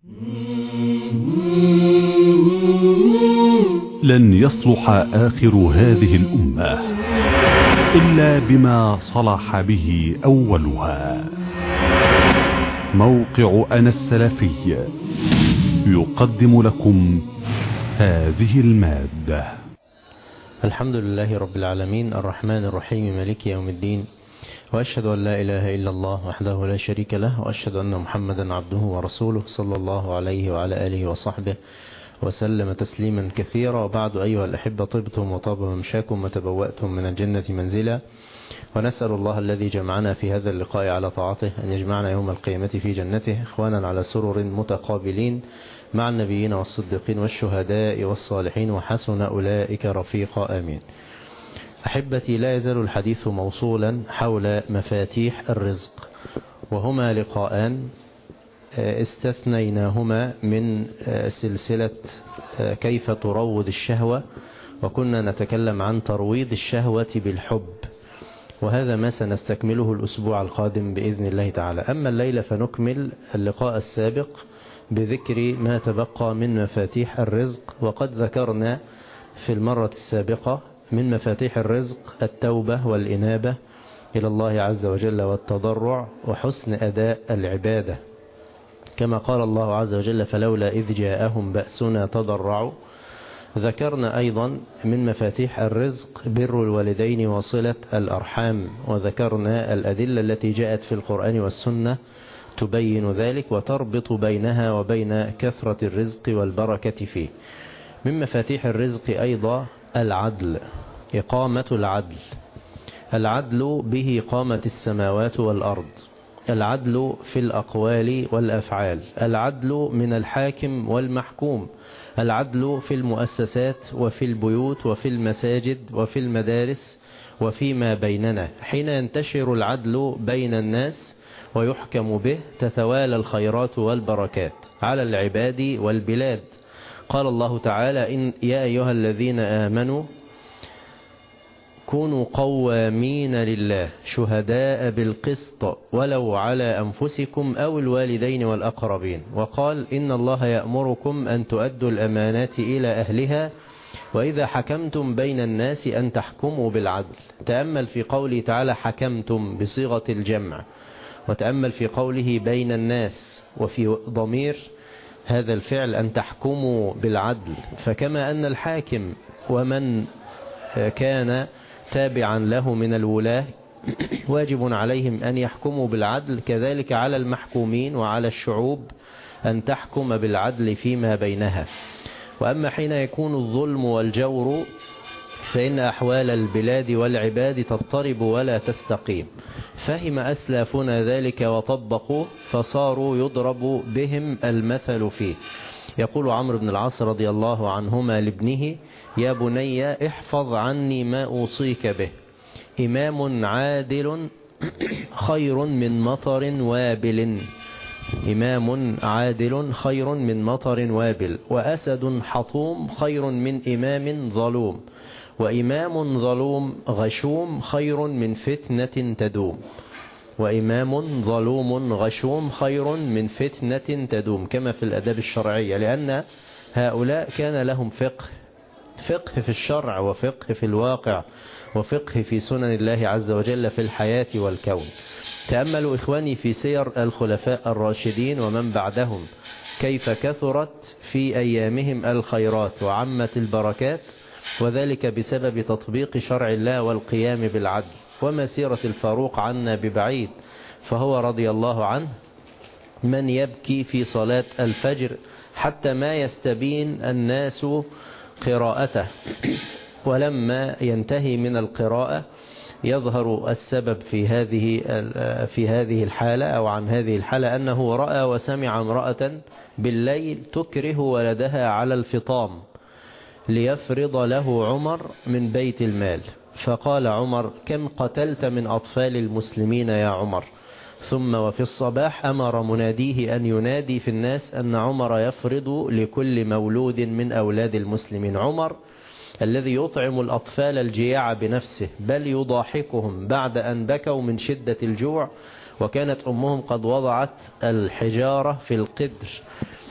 لن يصلح آخر هذه الأمة إلا بما صلح به أولها موقع أنا السلفي يقدم لكم هذه المادة الحمد لله رب العالمين الرحمن الرحيم مالك يوم الدين وأشهد أن لا إله إلا الله وحده لا شريك له وأشهد أن محمدا عبده ورسوله صلى الله عليه وعلى آله وصحبه وسلم تسليما كثيرا وبعد أيها الأحبة طبتم وطاب ممشاكم وتبوأتم من الجنة منزلا ونسأل الله الذي جمعنا في هذا اللقاء على طاعته أن يجمعنا يوم القيامة في جنته إخوانا على سرر متقابلين مع النبيين والصديقين والشهداء والصالحين وحسن أولئك رفيقا آمين أحبتي لا يزال الحديث موصولا حول مفاتيح الرزق وهما لقاءان استثنيناهما من سلسلة كيف تروض الشهوة وكنا نتكلم عن ترويض الشهوة بالحب وهذا ما سنستكمله الأسبوع القادم بإذن الله تعالى أما الليلة فنكمل اللقاء السابق بذكر ما تبقى من مفاتيح الرزق وقد ذكرنا في المرة السابقة من مفاتيح الرزق التوبة والإنابة إلى الله عز وجل والتضرع وحسن أداء العبادة كما قال الله عز وجل فلولا إذ جاءهم بأسنا تضرعوا ذكرنا أيضا من مفاتيح الرزق بر الوالدين وصلة الأرحام وذكرنا الأدلة التي جاءت في القرآن والسنة تبين ذلك وتربط بينها وبين كثرة الرزق والبركة فيه من مفاتيح الرزق أيضا العدل إقامة العدل العدل به قامت السماوات والأرض العدل في الأقوال والأفعال العدل من الحاكم والمحكوم العدل في المؤسسات وفي البيوت وفي المساجد وفي المدارس وفيما بيننا حين ينتشر العدل بين الناس ويحكم به تتوالى الخيرات والبركات على العباد والبلاد قال الله تعالى إن يا أيها الذين آمنوا كونوا قوامين لله شهداء بالقسط ولو على أنفسكم أو الوالدين والأقربين وقال إن الله يأمركم أن تؤدوا الأمانات إلى أهلها وإذا حكمتم بين الناس أن تحكموا بالعدل تأمل في قوله تعالى حكمتم بصيغة الجمع وتأمل في قوله بين الناس وفي ضمير هذا الفعل أن تحكموا بالعدل فكما أن الحاكم ومن كان تابعا له من الولاة واجب عليهم أن يحكموا بالعدل كذلك على المحكومين وعلى الشعوب أن تحكم بالعدل فيما بينها وأما حين يكون الظلم والجور فإن أحوال البلاد والعباد تضطرب ولا تستقيم فهم أسلافنا ذلك وطبقوا فصاروا يضرب بهم المثل فيه يقول عمرو بن العاص رضي الله عنهما لابنه يا بني احفظ عني ما أوصيك به إمام عادل خير من مطر وابل إمام عادل خير من مطر وابل وأسد حطوم خير من إمام ظلوم وإمام ظلوم غشوم خير من فتنة تدوم وإمام ظلوم غشوم خير من فتنة تدوم كما في الأداب الشرعية لأن هؤلاء كان لهم فقه فقه في الشرع وفقه في الواقع وفقه في سنن الله عز وجل في الحياة والكون تأملوا إخواني في سير الخلفاء الراشدين ومن بعدهم كيف كثرت في أيامهم الخيرات وعمت البركات وذلك بسبب تطبيق شرع الله والقيام بالعدل وما سيرة الفاروق عنا ببعيد فهو رضي الله عنه من يبكي في صلاة الفجر حتى ما يستبين الناس قراءته ولما ينتهي من القراءة يظهر السبب في هذه في هذه الحالة أو عن هذه الحالة أنه رأى وسمع امرأة بالليل تكره ولدها على الفطام ليفرض له عمر من بيت المال فقال عمر كم قتلت من أطفال المسلمين يا عمر ثم وفي الصباح أمر مناديه أن ينادي في الناس أن عمر يفرض لكل مولود من أولاد المسلمين عمر الذي يطعم الأطفال الجياع بنفسه بل يضاحكهم بعد أن بكوا من شدة الجوع وكانت أمهم قد وضعت الحجارة في القدر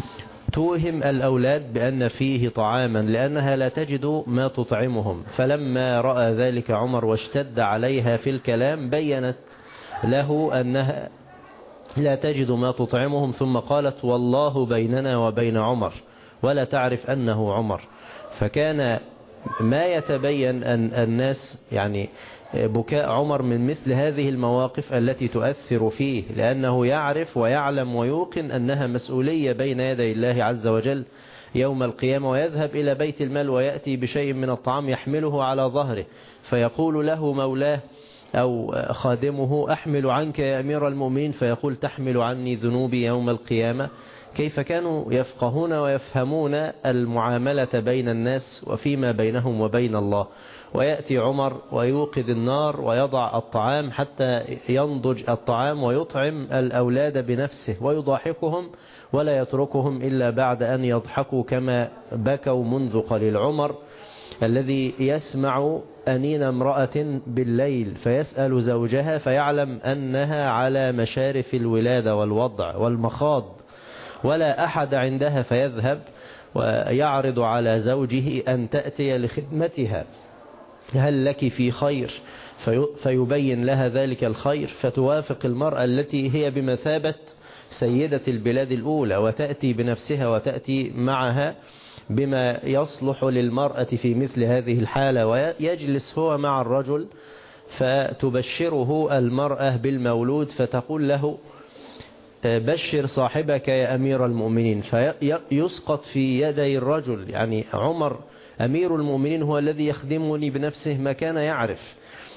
توهم الأولاد بأن فيه طعاما لأنها لا تجد ما تطعمهم فلما رأى ذلك عمر واشتد عليها في الكلام بينت له أنها لا تجد ما تطعمهم ثم قالت والله بيننا وبين عمر ولا تعرف أنه عمر فكان ما يتبين أن الناس يعني بكاء عمر من مثل هذه المواقف التي تؤثر فيه لأنه يعرف ويعلم ويوقن أنها مسؤولية بين يدي الله عز وجل يوم القيامة ويذهب إلى بيت المال ويأتي بشيء من الطعام يحمله على ظهره فيقول له مولاه أو خادمه أحمل عنك يا أمير المؤمنين فيقول تحمل عني ذنوبي يوم القيامة كيف كانوا يفقهون ويفهمون المعاملة بين الناس وفيما بينهم وبين الله ويأتي عمر ويوقد النار ويضع الطعام حتى ينضج الطعام ويطعم الأولاد بنفسه ويضاحكهم ولا يتركهم إلا بعد أن يضحكوا كما بكوا منذ قليل عمر الذي يسمع أنين امرأة بالليل فيسأل زوجها فيعلم أنها على مشارف الولادة والوضع والمخاض ولا أحد عندها فيذهب ويعرض على زوجه أن تأتي لخدمتها هل لك في خير فيبين لها ذلك الخير فتوافق المرأة التي هي بمثابة سيدة البلاد الأولى وتأتي بنفسها وتأتي معها بما يصلح للمرأة في مثل هذه الحالة ويجلس هو مع الرجل فتبشره المرأة بالمولود فتقول له بشر صاحبك يا أمير المؤمنين فيسقط في يدي الرجل يعني عمر أمير المؤمنين هو الذي يخدمني بنفسه ما كان يعرف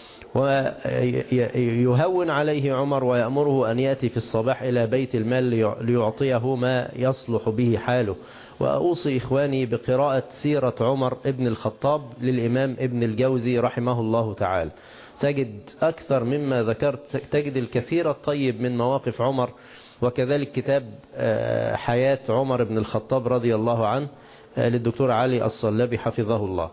ويهون عليه عمر ويأمره أن يأتي في الصباح إلى بيت المال ليعطيه ما يصلح به حاله وأوصي إخواني بقراءة سيرة عمر ابن الخطاب للإمام ابن الجوزي رحمه الله تعالى تجد أكثر مما ذكرت تجد الكثير الطيب من مواقف عمر وكذلك كتاب حياة عمر بن الخطاب رضي الله عنه للدكتور علي الصلبي حفظه الله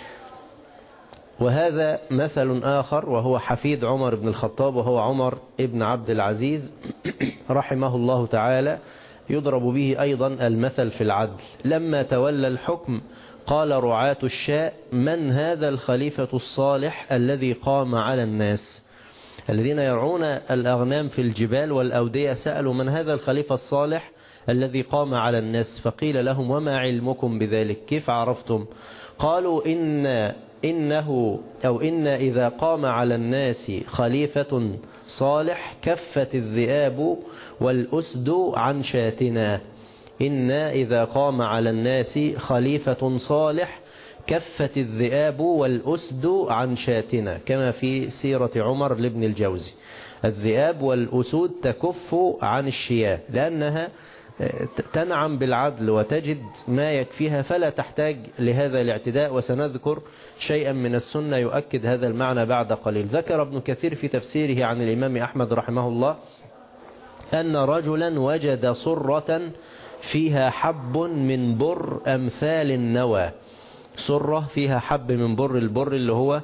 وهذا مثل آخر وهو حفيد عمر بن الخطاب وهو عمر ابن عبد العزيز رحمه الله تعالى يضرب به أيضا المثل في العدل لما تولى الحكم قال رعاة الشاء من هذا الخليفة الصالح الذي قام على الناس الذين يرعون الأغنام في الجبال والأودية سألوا من هذا الخليفة الصالح الذي قام على الناس فقيل لهم وما علمكم بذلك كيف عرفتم قالوا إن إنه أو إن إذا قام على الناس خليفة صالح كفت الذئاب والأسد عن شاتنا إن إذا قام على الناس خليفة صالح كفت الذئاب والأسد عن شاتنا كما في سيرة عمر لابن الجوزي الذئاب والأسود تكف عن الشياه لأنها تنعم بالعدل وتجد ما يكفيها فلا تحتاج لهذا الاعتداء وسنذكر شيئا من السنة يؤكد هذا المعنى بعد قليل ذكر ابن كثير في تفسيره عن الإمام أحمد رحمه الله أن رجلا وجد صرة فيها حب من بر أمثال النوى صرة فيها حب من بر البر اللي هو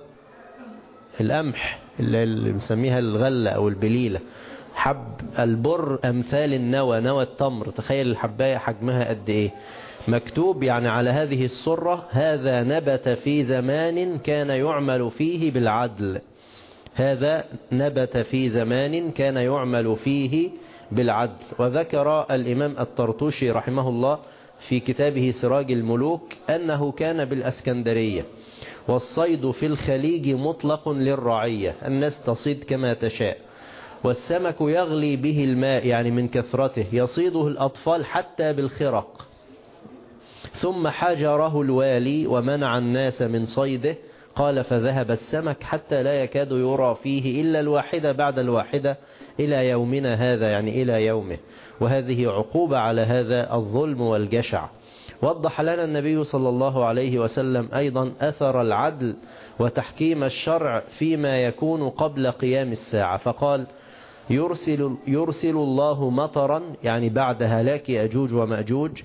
القمح اللي مسميها الغلة أو البليلة حب البر أمثال النوى نوى التمر تخيل الحباية حجمها قد إيه مكتوب يعني على هذه الصرة هذا نبت في زمان كان يعمل فيه بالعدل هذا نبت في زمان كان يعمل فيه بالعدل وذكر الإمام الطرطوشي رحمه الله في كتابه سراج الملوك أنه كان بالأسكندرية والصيد في الخليج مطلق للرعية الناس تصيد كما تشاء والسمك يغلي به الماء يعني من كثرته يصيده الأطفال حتى بالخرق ثم حجره الوالي ومنع الناس من صيده قال فذهب السمك حتى لا يكاد يرى فيه إلا الواحدة بعد الواحدة إلى يومنا هذا يعني إلى يومه وهذه عقوبة على هذا الظلم والجشع وضح لنا النبي صلى الله عليه وسلم أيضا أثر العدل وتحكيم الشرع فيما يكون قبل قيام الساعة فقال يرسل, يرسل الله مطرا يعني بعد هلاك أجوج ومأجوج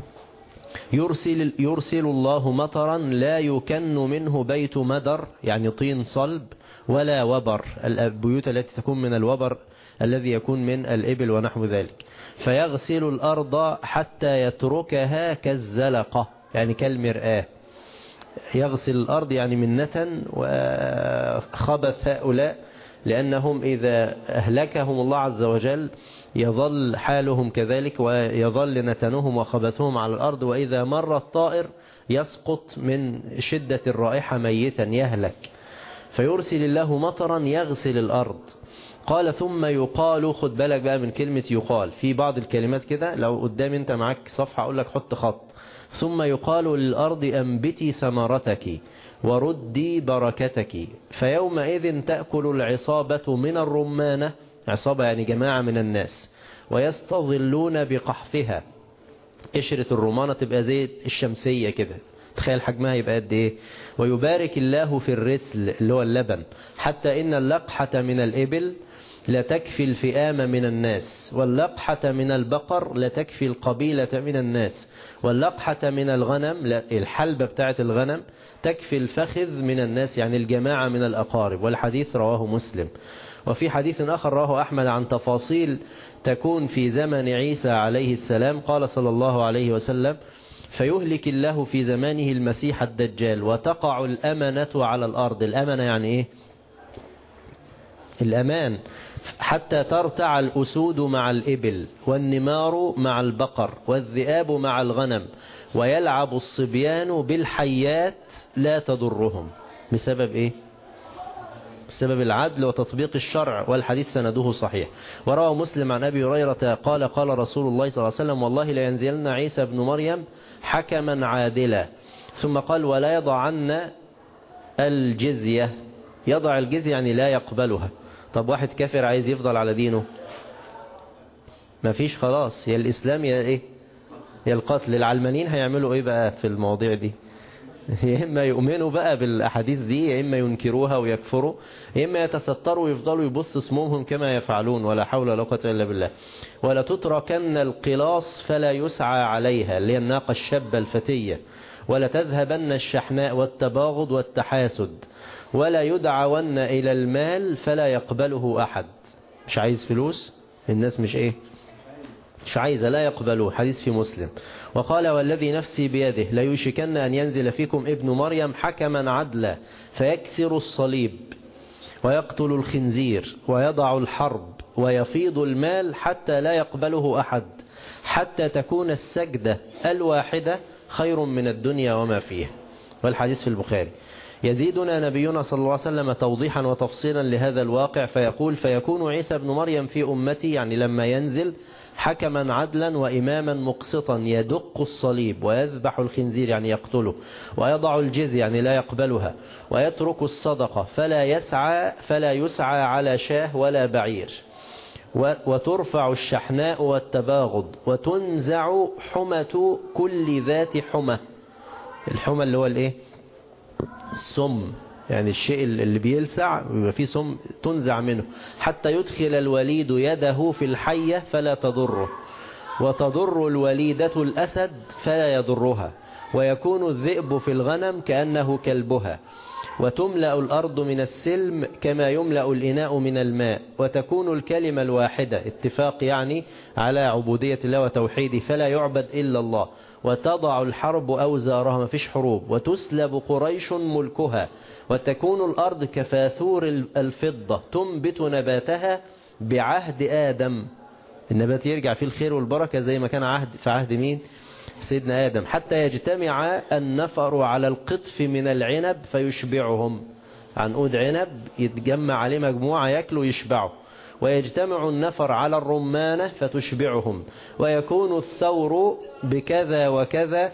يرسل, يرسل الله مطرا لا يكن منه بيت مدر يعني طين صلب ولا وبر البيوت التي تكون من الوبر الذي يكون من الإبل ونحو ذلك فيغسل الأرض حتى يتركها كالزلقة يعني كالمرآة يغسل الأرض يعني منة وخبث هؤلاء لأنهم إذا أهلكهم الله عز وجل يظل حالهم كذلك ويظل نتنهم وخبثهم على الأرض وإذا مر الطائر يسقط من شدة الرائحة ميتا يهلك فيرسل الله مطرا يغسل الأرض قال ثم يقال خد بالك بقى من كلمة يقال في بعض الكلمات كده لو قدام انت معاك صفحة اقول لك حط خط ثم يقال للأرض أنبتي ثمرتك وردي بركتك فيومئذ تأكل العصابة من الرمانة عصابة يعني جماعة من الناس ويستظلون بقحفها قشرة الرمانة تبقى زي الشمسية كده تخيل حجمها يبقى قد ايه ويبارك الله في الرسل اللي هو اللبن حتى ان اللقحة من الابل لا تكفي الفئام من الناس واللقحة من البقر لا تكفي القبيلة من الناس واللقحة من الغنم لا الحلبة بتاعة الغنم تكفي الفخذ من الناس يعني الجماعة من الأقارب والحديث رواه مسلم وفي حديث آخر رواه أحمد عن تفاصيل تكون في زمن عيسى عليه السلام قال صلى الله عليه وسلم فيهلك الله في زمانه المسيح الدجال وتقع الأمنة على الأرض الأمنة يعني إيه الأمان حتى ترتع الأسود مع الإبل والنمار مع البقر والذئاب مع الغنم ويلعب الصبيان بالحيات لا تضرهم بسبب إيه بسبب العدل وتطبيق الشرع والحديث سنده صحيح وروى مسلم عن أبي هريرة قال قال رسول الله صلى الله عليه وسلم والله لا ينزلن عيسى بن مريم حكما عادلا ثم قال ولا يضعن الجزية يضع الجزية يعني لا يقبلها طب واحد كافر عايز يفضل على دينه ما فيش خلاص يا الإسلام يا إيه يا القتل العلمانيين هيعملوا إيه بقى في المواضيع دي يا إما يؤمنوا بقى بالأحاديث دي يا إما ينكروها ويكفروا يا إما يتستروا ويفضلوا يبث اسمهم كما يفعلون ولا حول ولا قوة إلا بالله ولا تتركن القلاص فلا يسعى عليها اللي هي الناقة الشابة الفتية ولا تذهبن الشحناء والتباغض والتحاسد ولا يدعون إلى المال فلا يقبله أحد مش عايز فلوس الناس مش إيه مش عايزة لا يقبله حديث في مسلم وقال والذي نفسي بيده لا يشكن أن ينزل فيكم ابن مريم حكما عدلا فيكسر الصليب ويقتل الخنزير ويضع الحرب ويفيض المال حتى لا يقبله أحد حتى تكون السجدة الواحدة خير من الدنيا وما فيها والحديث في البخاري يزيدنا نبينا صلى الله عليه وسلم توضيحا وتفصيلا لهذا الواقع فيقول فيكون عيسى بن مريم في أمتي يعني لما ينزل حكما عدلا وإماما مقسطا يدق الصليب ويذبح الخنزير يعني يقتله ويضع الجزية يعني لا يقبلها ويترك الصدقة فلا يسعى فلا يسعى على شاه ولا بعير وترفع الشحناء والتباغض وتنزع حمة كل ذات حمى الحمى اللي هو الايه السم يعني الشيء اللي بيلسع بيبقى فيه سم تنزع منه حتى يدخل الوليد يده في الحية فلا تضره وتضر الوليدة الأسد فلا يضرها ويكون الذئب في الغنم كأنه كلبها وتملأ الأرض من السلم كما يملأ الإناء من الماء وتكون الكلمة الواحدة اتفاق يعني على عبودية الله وتوحيده فلا يعبد إلا الله وتضع الحرب أوزارها ما فيش حروب وتسلب قريش ملكها وتكون الأرض كفاثور الفضة تنبت نباتها بعهد آدم النبات يرجع فيه الخير والبركة زي ما كان عهد في عهد مين سيدنا آدم حتى يجتمع النفر على القطف من العنب فيشبعهم عنقود عنب يتجمع عليه مجموعة يأكلوا يشبعوا ويجتمع النفر على الرمانة فتشبعهم ويكون الثور بكذا وكذا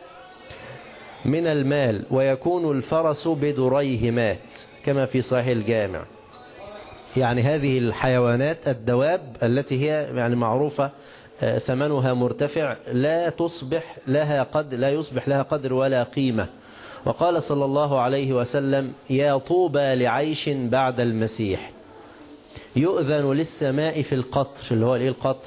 من المال ويكون الفرس بدريه مات كما في صحيح الجامع يعني هذه الحيوانات الدواب التي هي يعني معروفة ثمنها مرتفع لا تصبح لها قد لا يصبح لها قدر ولا قيمة وقال صلى الله عليه وسلم يا طوبى لعيش بعد المسيح يؤذن للسماء في القطر اللي هو الايه القطر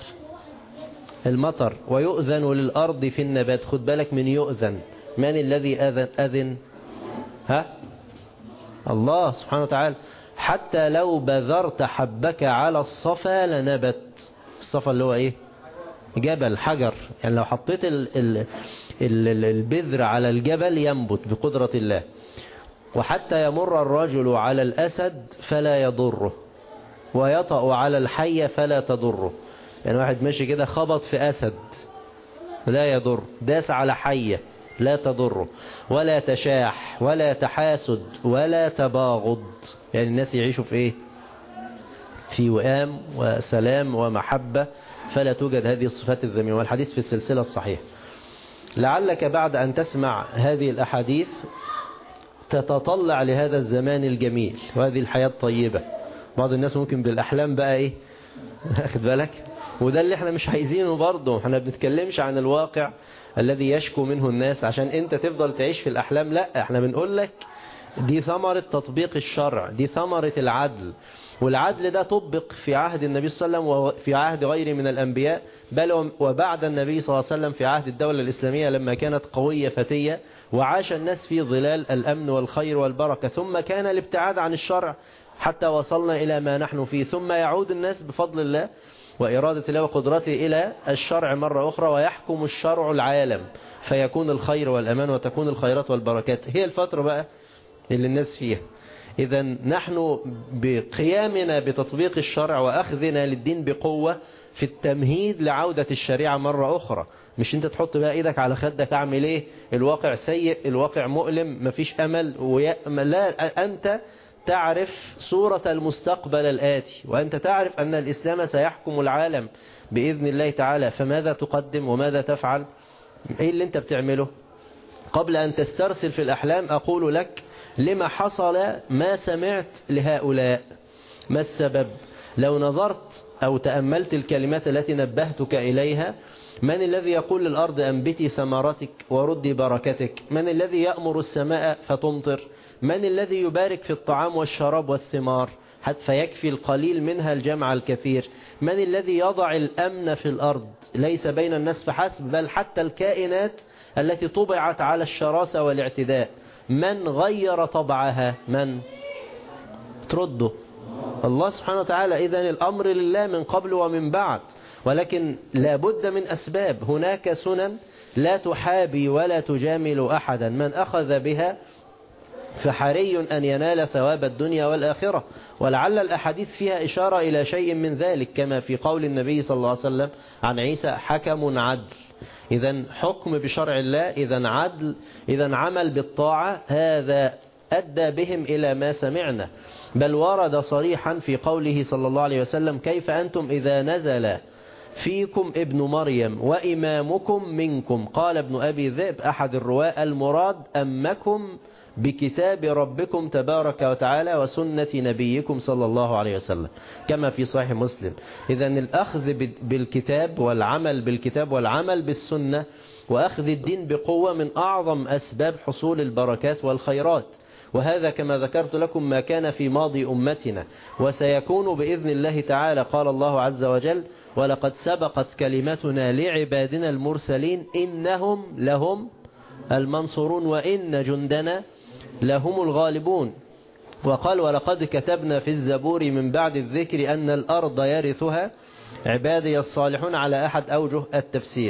المطر ويؤذن للأرض في النبات خد بالك من يؤذن من الذي أذن, أذن ها الله سبحانه وتعالى حتى لو بذرت حبك على الصفا لنبت الصفا اللي هو ايه جبل حجر يعني لو حطيت ال ال ال البذر على الجبل ينبت بقدرة الله وحتى يمر الرجل على الأسد فلا يضره ويطأ على الحية فلا تضره يعني واحد ماشي كده خبط في أسد لا يضر داس على حية لا تضره ولا تشاح ولا تحاسد ولا تباغض يعني الناس يعيشوا في ايه في وئام وسلام ومحبة فلا توجد هذه الصفات الذميمة والحديث في السلسلة الصحيحة لعلك بعد أن تسمع هذه الأحاديث تتطلع لهذا الزمان الجميل وهذه الحياة الطيبة بعض الناس ممكن بالأحلام بقى إيه أخذ بالك وده اللي احنا مش عايزينه برضه احنا بنتكلمش عن الواقع الذي يشكو منه الناس عشان انت تفضل تعيش في الأحلام لا احنا بنقول لك دي ثمرة تطبيق الشرع دي ثمرة العدل والعدل ده طبق في عهد النبي صلى الله عليه وسلم وفي عهد غيره من الأنبياء بل وبعد النبي صلى الله عليه وسلم في عهد الدولة الإسلامية لما كانت قوية فتية وعاش الناس في ظلال الأمن والخير والبركة ثم كان الابتعاد عن الشرع حتى وصلنا إلى ما نحن فيه ثم يعود الناس بفضل الله وإرادة الله وقدرته إلى الشرع مرة أخرى ويحكم الشرع العالم فيكون الخير والأمان وتكون الخيرات والبركات هي الفترة بقى اللي الناس فيها إذا نحن بقيامنا بتطبيق الشرع وأخذنا للدين بقوة في التمهيد لعودة الشريعة مرة أخرى مش انت تحط بقى ايدك على خدك اعمل ايه الواقع سيء الواقع مؤلم مفيش امل ويأمل لا انت تعرف صورة المستقبل الآتي وأنت تعرف أن الإسلام سيحكم العالم بإذن الله تعالى فماذا تقدم وماذا تفعل إيه اللي أنت بتعمله قبل أن تسترسل في الأحلام أقول لك لما حصل ما سمعت لهؤلاء ما السبب لو نظرت أو تأملت الكلمات التي نبهتك إليها من الذي يقول للأرض أنبتي ثمرتك وردي بركتك من الذي يأمر السماء فتمطر من الذي يبارك في الطعام والشراب والثمار حتى فيكفي القليل منها الجمع الكثير من الذي يضع الأمن في الأرض ليس بين الناس فحسب بل حتى الكائنات التي طبعت على الشراسة والاعتداء من غير طبعها من ترده الله سبحانه وتعالى إذن الأمر لله من قبل ومن بعد ولكن لابد من أسباب هناك سنن لا تحابي ولا تجامل أحدا من أخذ بها فحري أن ينال ثواب الدنيا والآخرة ولعل الأحاديث فيها إشارة إلى شيء من ذلك كما في قول النبي صلى الله عليه وسلم عن عيسى حكم عدل إذا حكم بشرع الله إذا عدل إذا عمل بالطاعة هذا أدى بهم إلى ما سمعنا بل ورد صريحا في قوله صلى الله عليه وسلم كيف أنتم إذا نزل فيكم ابن مريم وإمامكم منكم قال ابن أبي ذئب أحد الرواء المراد أمكم بكتاب ربكم تبارك وتعالى وسنة نبيكم صلى الله عليه وسلم كما في صحيح مسلم إذا الأخذ بالكتاب والعمل بالكتاب والعمل بالسنة وأخذ الدين بقوة من أعظم أسباب حصول البركات والخيرات وهذا كما ذكرت لكم ما كان في ماضي أمتنا وسيكون بإذن الله تعالى قال الله عز وجل ولقد سبقت كلمتنا لعبادنا المرسلين إنهم لهم المنصورون وإن جندنا لهم الغالبون وقال ولقد كتبنا في الزبور من بعد الذكر أن الأرض يرثها عبادي الصالحون على أحد أوجه التفسير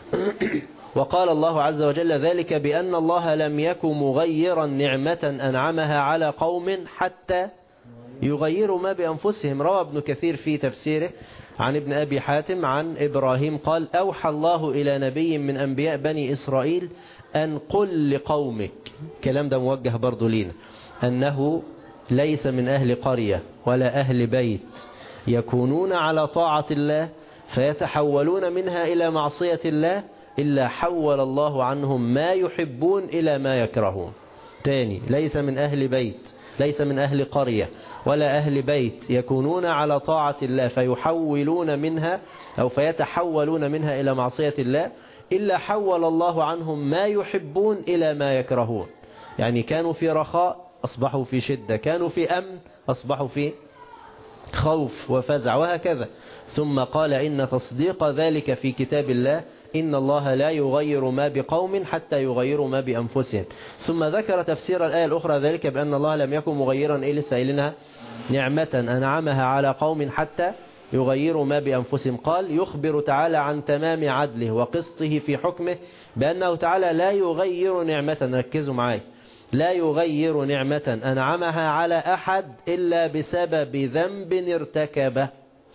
وقال الله عز وجل ذلك بأن الله لم يكن مغيرا نعمة أنعمها على قوم حتى يغيروا ما بأنفسهم روى ابن كثير في تفسيره عن ابن أبي حاتم عن إبراهيم قال أوحى الله إلى نبي من أنبياء بني إسرائيل أن قل لقومك كلام ده موجه برضو لينا أنه ليس من أهل قرية ولا أهل بيت يكونون على طاعة الله فيتحولون منها إلى معصية الله إلا حول الله عنهم ما يحبون إلى ما يكرهون تاني ليس من أهل بيت ليس من أهل قرية ولا أهل بيت يكونون على طاعة الله فيحولون منها أو فيتحولون منها إلى معصية الله إلا حول الله عنهم ما يحبون إلى ما يكرهون يعني كانوا في رخاء أصبحوا في شدة كانوا في أمن أصبحوا في خوف وفزع وهكذا ثم قال إن تصديق ذلك في كتاب الله إن الله لا يغير ما بقوم حتى يغيروا ما بأنفسهم ثم ذكر تفسير الآية الأخرى ذلك بأن الله لم يكن مغيرا إيه لسائلنا نعمة أنعمها على قوم حتى يغيروا ما بأنفسهم قال يخبر تعالى عن تمام عدله وقسطه في حكمه بأنه تعالى لا يغير نعمة ركزوا معي لا يغير نعمة أنعمها على أحد إلا بسبب ذنب ارتكبه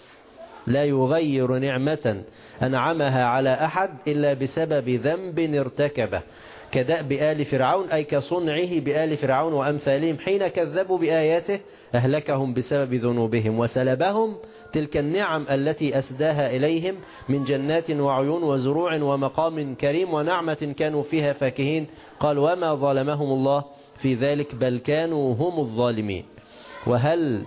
لا يغير نعمة أنعمها على أحد إلا بسبب ذنب ارتكبه كدأب آل فرعون أي كصنعه بآل فرعون وأمثالهم حين كذبوا بآياته أهلكهم بسبب ذنوبهم وسلبهم تلك النعم التي أسداها إليهم من جنات وعيون وزروع ومقام كريم ونعمة كانوا فيها فاكهين قال وما ظلمهم الله في ذلك بل كانوا هم الظالمين وهل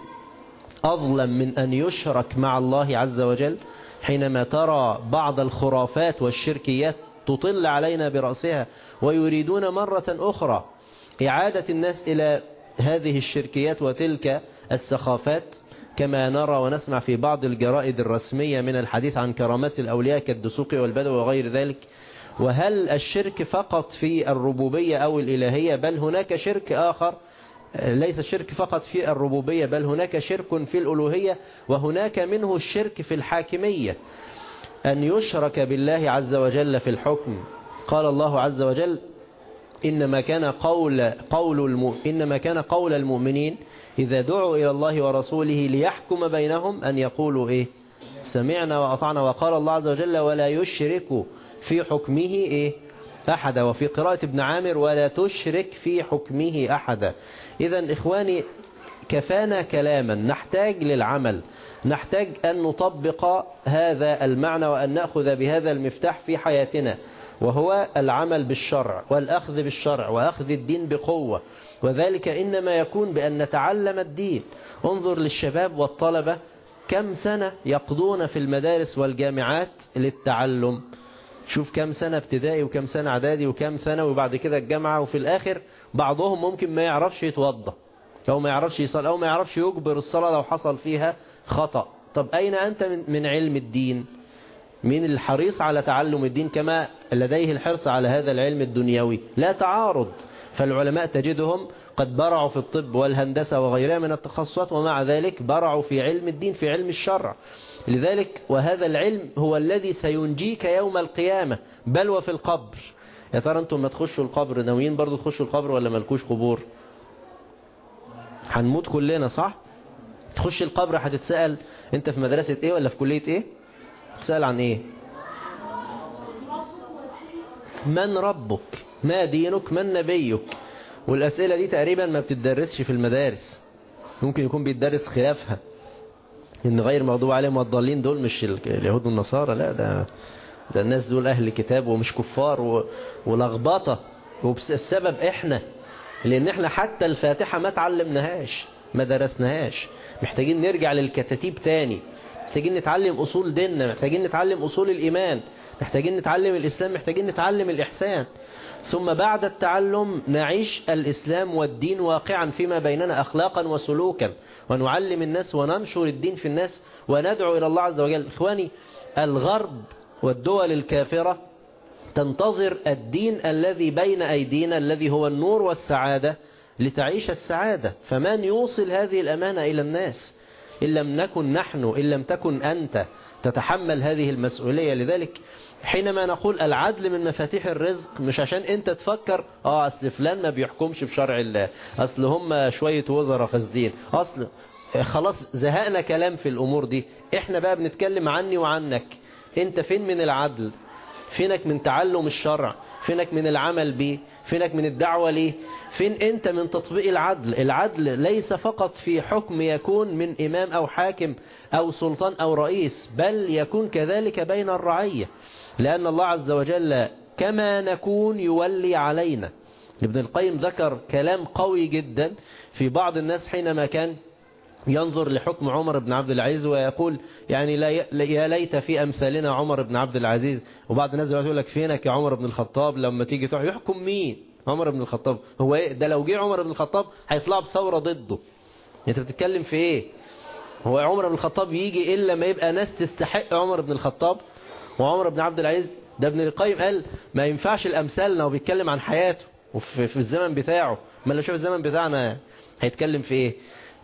أظلم من أن يشرك مع الله عز وجل حينما ترى بعض الخرافات والشركيات تطل علينا برأسها ويريدون مرة أخرى إعادة الناس إلى هذه الشركيات وتلك السخافات كما نرى ونسمع في بعض الجرائد الرسمية من الحديث عن كرامات الأولياء كالدسوقي والبدو وغير ذلك وهل الشرك فقط في الربوبية أو الإلهية بل هناك شرك آخر ليس الشرك فقط في الربوبية بل هناك شرك في الألوهية وهناك منه الشرك في الحاكمية أن يشرك بالله عز وجل في الحكم قال الله عز وجل إنما كان قول قول الم... إنما كان قول المؤمنين إذا دعوا إلى الله ورسوله ليحكم بينهم أن يقولوا إيه سمعنا وأطعنا وقال الله عز وجل ولا يشرك في حكمه إيه أحدا وفي قراءة ابن عامر ولا تشرك في حكمه أحدا إذا إخواني كفانا كلاما نحتاج للعمل نحتاج أن نطبق هذا المعنى وأن نأخذ بهذا المفتاح في حياتنا وهو العمل بالشرع والأخذ بالشرع وأخذ الدين بقوة وذلك إنما يكون بأن نتعلم الدين انظر للشباب والطلبة كم سنة يقضون في المدارس والجامعات للتعلم شوف كم سنة ابتدائي وكم سنة اعدادي وكم ثانوي وبعد كده الجامعة وفي الآخر بعضهم ممكن ما يعرفش يتوضى أو ما يعرفش يصلي أو ما يعرفش يجبر الصلاة لو حصل فيها خطأ طب أين أنت من, من علم الدين من الحريص على تعلم الدين كما لديه الحرص على هذا العلم الدنيوي لا تعارض فالعلماء تجدهم قد برعوا في الطب والهندسة وغيرها من التخصصات ومع ذلك برعوا في علم الدين في علم الشرع لذلك وهذا العلم هو الذي سينجيك يوم القيامة بل وفي القبر يا ترى انتم ما تخشوا القبر ناويين برضو تخشوا القبر ولا مالكوش قبور هنموت كلنا صح تخش القبر هتتسأل انت في مدرسة ايه ولا في كلية ايه تسأل عن ايه من ربك ما دينك من نبيك والأسئلة دي تقريبا ما بتدرسش في المدارس ممكن يكون بيتدرس خلافها ان غير مغضوب عليهم والضالين دول مش اليهود والنصارى لا ده ده الناس دول اهل كتاب ومش كفار و... ولخبطه وبسبب احنا لان احنا حتى الفاتحه ما تعلمناهاش ما درسناهاش محتاجين نرجع للكتاتيب تاني محتاجين نتعلم اصول ديننا محتاجين نتعلم اصول الايمان محتاجين نتعلم الاسلام محتاجين نتعلم الاحسان ثم بعد التعلم نعيش الإسلام والدين واقعا فيما بيننا أخلاقا وسلوكا ونعلم الناس وننشر الدين في الناس وندعو إلى الله عز وجل إخواني الغرب والدول الكافرة تنتظر الدين الذي بين أيدينا الذي هو النور والسعادة لتعيش السعادة فمن يوصل هذه الأمانة إلى الناس إن لم نكن نحن إن لم تكن أنت تتحمل هذه المسؤولية لذلك حينما نقول العدل من مفاتيح الرزق مش عشان انت تفكر اه اصل فلان ما بيحكمش بشرع الله اصل هم شوية وزراء فاسدين اصل خلاص زهقنا كلام في الامور دي احنا بقى بنتكلم عني وعنك انت فين من العدل فينك من تعلم الشرع فينك من العمل به فينك من الدعوة ليه فين انت من تطبيق العدل العدل ليس فقط في حكم يكون من امام او حاكم او سلطان او رئيس بل يكون كذلك بين الرعية لأن الله عز وجل كما نكون يولي علينا ابن القيم ذكر كلام قوي جدا في بعض الناس حينما كان ينظر لحكم عمر بن عبد العزيز ويقول يعني لا يا ليت في أمثالنا عمر بن عبد العزيز وبعض الناس يقول لك فينك يا عمر بن الخطاب لما تيجي تروح يحكم مين عمر بن الخطاب هو ايه ده لو جه عمر بن الخطاب هيطلع بثورة ضده انت بتتكلم في ايه هو عمر بن الخطاب يجي إلا ما يبقى ناس تستحق عمر بن الخطاب وعمر بن عبد العزيز ده ابن القيم قال ما ينفعش الأمثالنا وبيتكلم عن حياته وفي في الزمن بتاعه ما لو شوف الزمن بتاعنا هيتكلم في ايه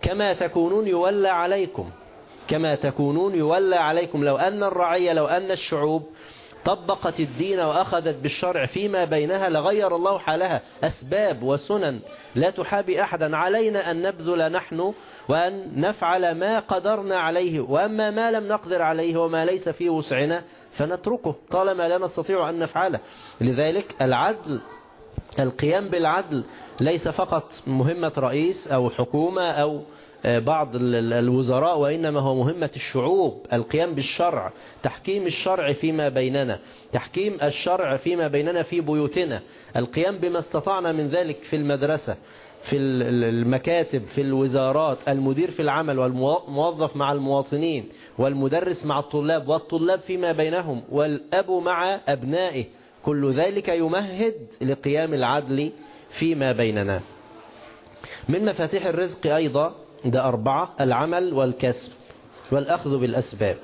كما تكونون يولى عليكم كما تكونون يولى عليكم لو أن الرعية لو أن الشعوب طبقت الدين وأخذت بالشرع فيما بينها لغير الله حالها أسباب وسنن لا تحابي أحدا علينا أن نبذل نحن وأن نفعل ما قدرنا عليه وأما ما لم نقدر عليه وما ليس في وسعنا فنتركه طالما لا نستطيع أن نفعله لذلك العدل القيام بالعدل ليس فقط مهمة رئيس أو حكومة أو بعض الوزراء وإنما هو مهمة الشعوب القيام بالشرع تحكيم الشرع فيما بيننا تحكيم الشرع فيما بيننا في بيوتنا القيام بما استطعنا من ذلك في المدرسة في المكاتب في الوزارات المدير في العمل والموظف مع المواطنين والمدرس مع الطلاب والطلاب فيما بينهم والأب مع أبنائه كل ذلك يمهد لقيام العدل فيما بيننا من مفاتيح الرزق أيضا ده أربعة العمل والكسب والأخذ بالأسباب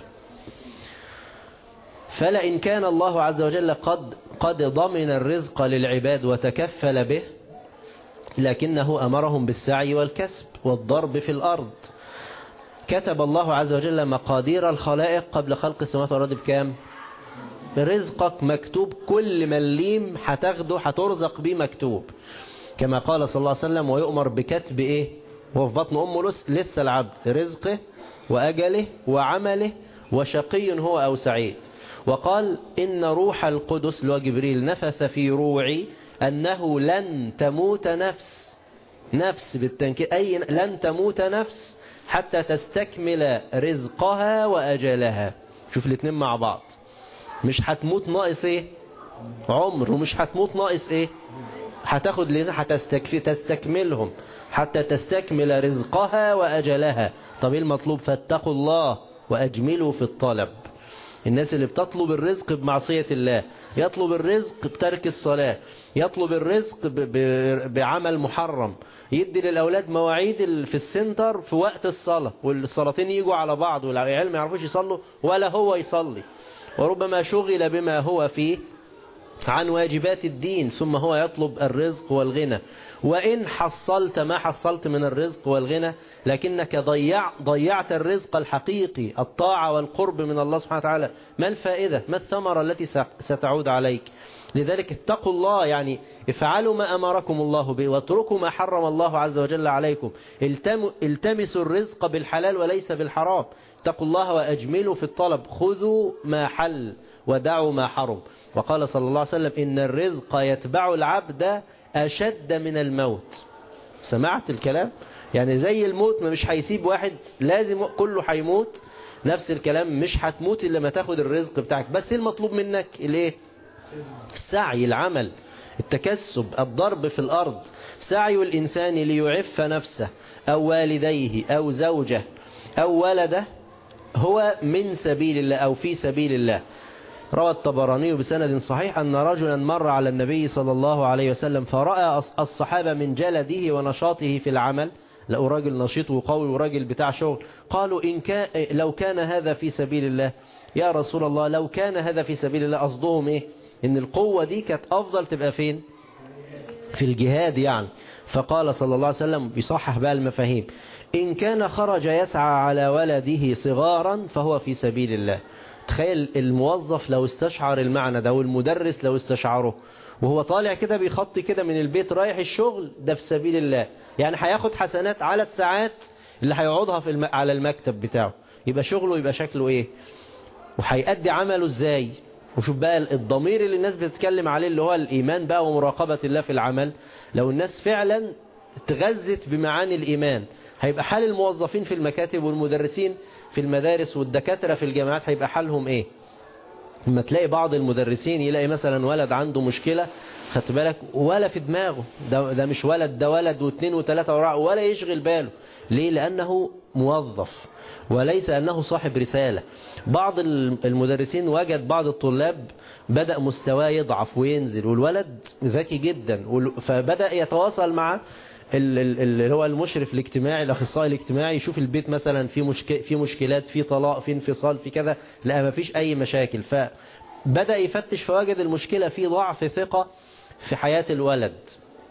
فلئن كان الله عز وجل قد قد ضمن الرزق للعباد وتكفل به لكنه أمرهم بالسعي والكسب والضرب في الأرض كتب الله عز وجل مقادير الخلائق قبل خلق السماوات والأرض بكام رزقك مكتوب كل مليم هتاخده هترزق بيه مكتوب كما قال صلى الله عليه وسلم ويؤمر بكتب ايه وهو في بطن أمه لسه العبد رزقه وأجله وعمله وشقي هو أو سعيد وقال إن روح القدس لو جبريل نفث في روعي أنه لن تموت نفس نفس بالتنكير أي لن تموت نفس حتى تستكمل رزقها وأجلها شوف الاثنين مع بعض مش هتموت ناقص ايه عمر ومش هتموت ناقص ايه هتاخد لنا تستكملهم حتى تستكمل رزقها وأجلها طب ايه المطلوب فاتقوا الله وأجملوا في الطلب الناس اللي بتطلب الرزق بمعصية الله يطلب الرزق بترك الصلاة يطلب الرزق بعمل محرم يدي للأولاد مواعيد في السنتر في وقت الصلاة والصلاتين يجوا على بعض والعيال ما يعرفوش يصلوا ولا هو يصلي وربما شغل بما هو فيه عن واجبات الدين ثم هو يطلب الرزق والغنى وإن حصلت ما حصلت من الرزق والغنى لكنك ضيع ضيعت الرزق الحقيقي الطاعة والقرب من الله سبحانه وتعالى ما الفائدة ما الثمرة التي ستعود عليك لذلك اتقوا الله يعني افعلوا ما أمركم الله به واتركوا ما حرم الله عز وجل عليكم التمسوا الرزق بالحلال وليس بالحرام اتقوا الله وأجملوا في الطلب خذوا ما حل ودعوا ما حرم وقال صلى الله عليه وسلم إن الرزق يتبع العبد أشد من الموت سمعت الكلام يعني زي الموت ما مش هيسيب واحد لازم كله هيموت نفس الكلام مش هتموت إلا ما تاخد الرزق بتاعك بس المطلوب منك الايه السعي العمل التكسب الضرب في الأرض سعي الإنسان ليعف نفسه أو والديه أو زوجه أو ولده هو من سبيل الله أو في سبيل الله روى الطبراني بسند صحيح أن رجلا مر على النبي صلى الله عليه وسلم فرأى الصحابة من جلده ونشاطه في العمل لقوا راجل نشيط وقوي وراجل بتاع شغل قالوا إن كان لو كان هذا في سبيل الله يا رسول الله لو كان هذا في سبيل الله قصدهم إيه إن القوة دي كانت أفضل تبقى فين في الجهاد يعني فقال صلى الله عليه وسلم بيصحح بقى المفاهيم إن كان خرج يسعى على ولده صغارا فهو في سبيل الله تخيل الموظف لو استشعر المعنى ده والمدرس لو استشعره وهو طالع كده بيخطي كده من البيت رايح الشغل ده في سبيل الله يعني هياخد حسنات على الساعات اللي هيقعدها في الم... على المكتب بتاعه يبقى شغله يبقى شكله ايه وهيأدي عمله ازاي وشوف بقى الضمير اللي الناس بتتكلم عليه اللي هو الإيمان بقى ومراقبة الله في العمل لو الناس فعلا تغذت بمعاني الإيمان هيبقى حال الموظفين في المكاتب والمدرسين في المدارس والدكاترة في الجامعات هيبقى حالهم ايه لما تلاقي بعض المدرسين يلاقي مثلا ولد عنده مشكلة خدت بالك ولا في دماغه ده, ده مش ولد ده ولد واثنين وثلاثة وراء ولا يشغل باله ليه لأنه موظف وليس أنه صاحب رسالة بعض المدرسين وجد بعض الطلاب بدأ مستواه يضعف وينزل والولد ذكي جدا فبدأ يتواصل مع اللي هو المشرف الاجتماعي الاخصائي الاجتماعي يشوف البيت مثلا في مشك... في مشكلات في طلاق في انفصال في كذا لا ما فيش اي مشاكل فبدا يفتش فوجد المشكله في ضعف ثقه في حياه الولد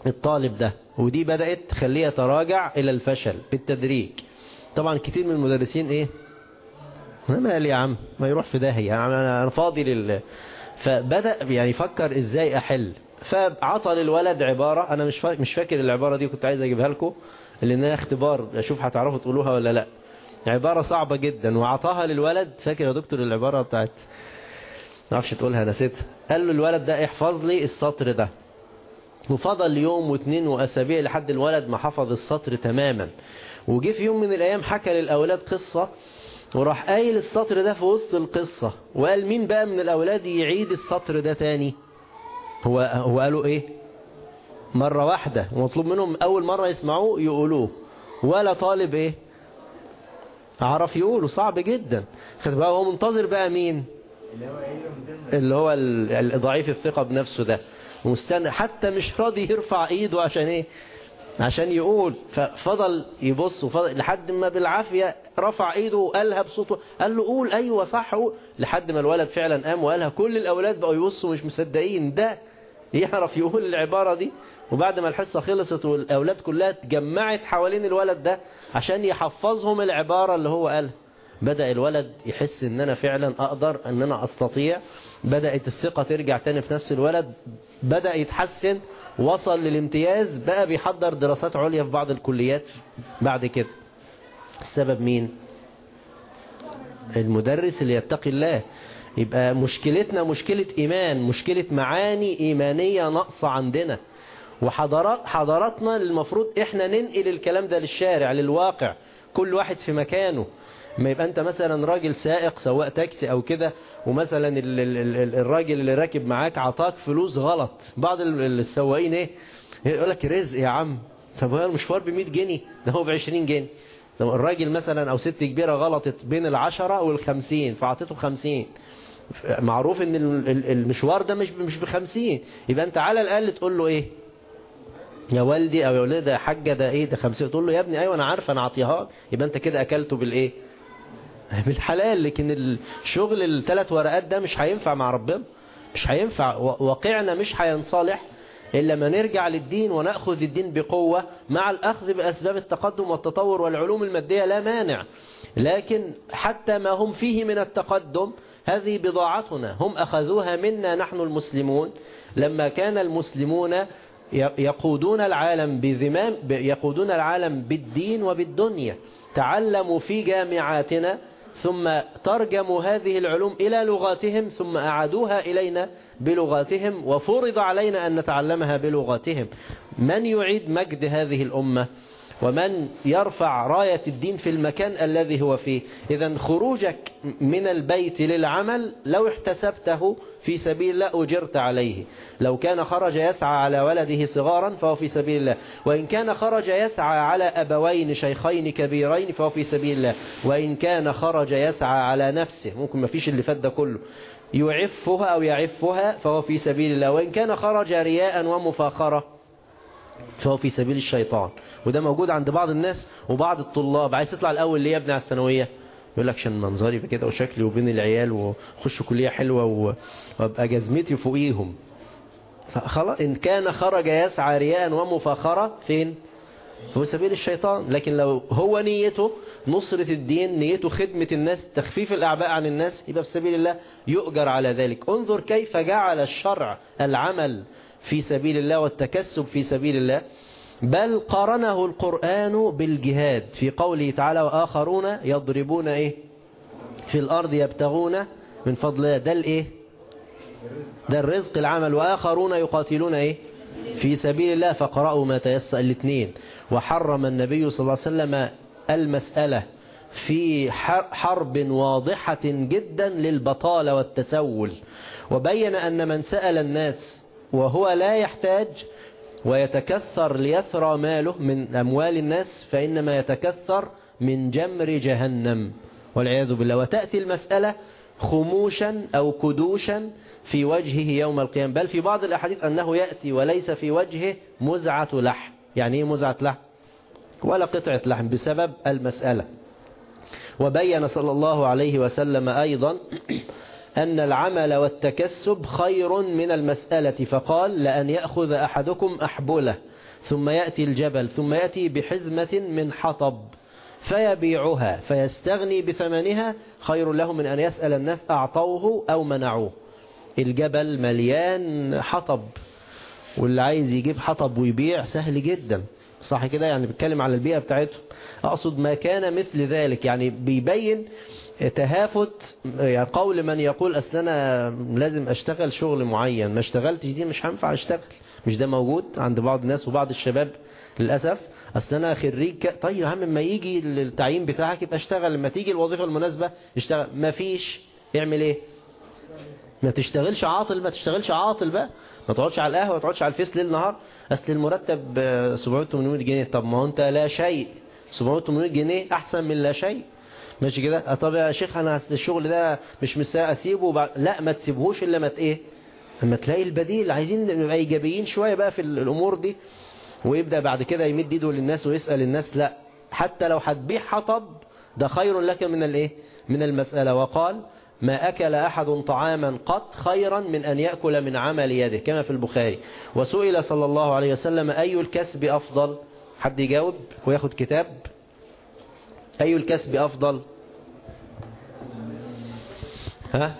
الطالب ده ودي بدأت تخليه يتراجع إلى الفشل بالتدريج طبعا كتير من المدرسين إيه أنا مالي يا عم ما يروح في داهية يعني أنا أنا فاضي لل فبدأ يعني يفكر إزاي أحل فعطى للولد عبارة أنا مش فا... مش فاكر العبارة دي كنت عايز أجيبها لكم لأنها اختبار أشوف هتعرفوا تقولوها ولا لا عبارة صعبة جدا وعطاها للولد فاكر يا دكتور العبارة بتاعت معرفش تقولها نسيتها قال له الولد ده احفظ لي السطر ده وفضل يوم واثنين وأسابيع لحد الولد ما حفظ السطر تماما وجه في يوم من الأيام حكى للأولاد قصة وراح قايل السطر ده في وسط القصة وقال مين بقى من الأولاد يعيد السطر ده تاني هو, هو قالوا ايه مرة واحدة ومطلوب منهم أول مرة يسمعوه يقولوه ولا طالب ايه عرف يقوله صعب جدا خد بقى هو منتظر بقى مين اللي هو ال- ضعيف الثقة بنفسه ده مستنى حتى مش راضي يرفع ايده عشان ايه عشان يقول ففضل يبص وفضل لحد ما بالعافية رفع ايده وقالها بصوته قال له قول ايوه صح قول لحد ما الولد فعلا قام وقالها كل الاولاد بقوا يبصوا مش مصدقين ده يعرف يقول العبارة دي وبعد ما الحصة خلصت والاولاد كلها اتجمعت حوالين الولد ده عشان يحفظهم العبارة اللي هو قالها بدأ الولد يحس ان انا فعلا اقدر ان انا استطيع بدأت الثقة ترجع تاني في نفس الولد بدأ يتحسن وصل للامتياز بقى بيحضر دراسات عليا في بعض الكليات بعد كده السبب مين المدرس اللي يتقي الله يبقى مشكلتنا مشكلة إيمان مشكلة معاني إيمانية ناقصة عندنا وحضارات حضاراتنا المفروض إحنا ننقل الكلام ده للشارع للواقع كل واحد في مكانه ما يبقى انت مثلا راجل سائق سواق تاكسي او كده ومثلا ال ال ال الراجل اللي راكب معاك عطاك فلوس غلط بعض ال- السواقين ايه يقول لك رزق يا عم طب هو المشوار ب 100 جنيه ده هو ب 20 جنيه طب الراجل مثلا او ست كبيره غلطت بين العشرة والخمسين فعطيته خمسين معروف ان ال- ال- المشوار ده مش مش بخمسين يبقى انت على الاقل تقول له ايه يا والدي او يا ولدي يا حاجه ده ايه ده 50 تقول له يا ابني ايوه انا عارف انا اعطيها يبقى انت كده اكلته بالايه بالحلال لكن الشغل الثلاث ورقات ده مش هينفع مع ربنا مش هينفع و- واقعنا مش هينصلح إلا ما نرجع للدين ونأخذ الدين بقوة مع الأخذ بأسباب التقدم والتطور والعلوم المادية لا مانع لكن حتى ما هم فيه من التقدم هذه بضاعتنا هم أخذوها منا نحن المسلمون لما كان المسلمون ي- يقودون العالم بذمام ب- يقودون العالم بالدين وبالدنيا تعلموا في جامعاتنا ثم ترجموا هذه العلوم إلى لغاتهم ثم أعادوها إلينا بلغاتهم وفرض علينا أن نتعلمها بلغاتهم من يعيد مجد هذه الأمة ومن يرفع راية الدين في المكان الذي هو فيه إذا خروجك من البيت للعمل لو احتسبته في سبيل الله أجرت عليه لو كان خرج يسعى على ولده صغارا فهو في سبيل الله وإن كان خرج يسعى على أبوين شيخين كبيرين فهو في سبيل الله وإن كان خرج يسعى على نفسه ممكن ما فيش اللي فات ده كله يعفها أو يعفها فهو في سبيل الله وإن كان خرج رياء ومفاخرة فهو في سبيل الشيطان وده موجود عند بعض الناس وبعض الطلاب عايز تطلع الأول ليه يا ابني على الثانوية يقول لك عشان منظري كده وشكلي وبين العيال وخش كلية حلوة و- وابقى جزمتي فوقيهم خلاص إن كان خرج يسعى رياء ومفاخرة فين هو سبيل الشيطان لكن لو هو نيته نصرة الدين نيته خدمة الناس تخفيف الأعباء عن الناس يبقى في سبيل الله يؤجر على ذلك انظر كيف جعل الشرع العمل في سبيل الله والتكسب في سبيل الله بل قارنه القرآن بالجهاد في قوله تعالى وآخرون يضربون إيه في الأرض يبتغون من فضل الله ده الإيه ده الرزق العمل وآخرون يقاتلون إيه في سبيل الله فقرأوا ما تيسر الاثنين وحرم النبي صلى الله عليه وسلم المسألة في حرب واضحة جدا للبطالة والتسول وبين أن من سأل الناس وهو لا يحتاج ويتكثر ليثرى ماله من أموال الناس فإنما يتكثر من جمر جهنم والعياذ بالله وتأتي المسألة خموشا أو كدوشا في وجهه يوم القيامة بل في بعض الأحاديث أنه يأتي وليس في وجهه مزعة لحم يعني إيه مزعة لحم ولا قطعة لحم بسبب المسألة وبين صلى الله عليه وسلم أيضا أن العمل والتكسب خير من المسألة فقال لأن يأخذ أحدكم أحبله ثم يأتي الجبل ثم يأتي بحزمة من حطب فيبيعها فيستغني بثمنها خير له من أن يسأل الناس أعطوه أو منعوه الجبل مليان حطب واللي عايز يجيب حطب ويبيع سهل جدا صح كده يعني بيتكلم على البيئة بتاعتهم أقصد ما كان مثل ذلك يعني بيبين تهافت يعني قول من يقول أصل أنا لازم أشتغل شغل معين ما اشتغلتش دي مش هنفع أشتغل مش ده موجود عند بعض الناس وبعض الشباب للأسف أصل أنا خريج ك... طيب يا عم لما يجي التعيين بتاعك يبقى اشتغل لما تيجي الوظيفة المناسبة اشتغل ما فيش يعمل ايه ما تشتغلش عاطل ما تشتغلش عاطل بقى ما تقعدش على القهوة ما تقعدش على الفيس ليل نهار اصل المرتب 700 800 جنيه طب ما هو انت لا شيء 700 800 جنيه احسن من لا شيء ماشي كده طب يا شيخ انا اصل الشغل ده مش مساء اسيبه وبعد... لا ما تسيبهوش الا ما ايه اما تلاقي البديل عايزين نبقى ايجابيين شويه بقى في الامور دي ويبدا بعد كده يمد ايده للناس ويسال الناس لا حتى لو هتبيع حطب ده خير لك من الايه من المساله وقال ما أكل أحد طعاما قط خيرا من أن يأكل من عمل يده كما في البخاري وسئل صلى الله عليه وسلم أي الكسب أفضل حد يجاوب وياخد كتاب أي الكسب أفضل ها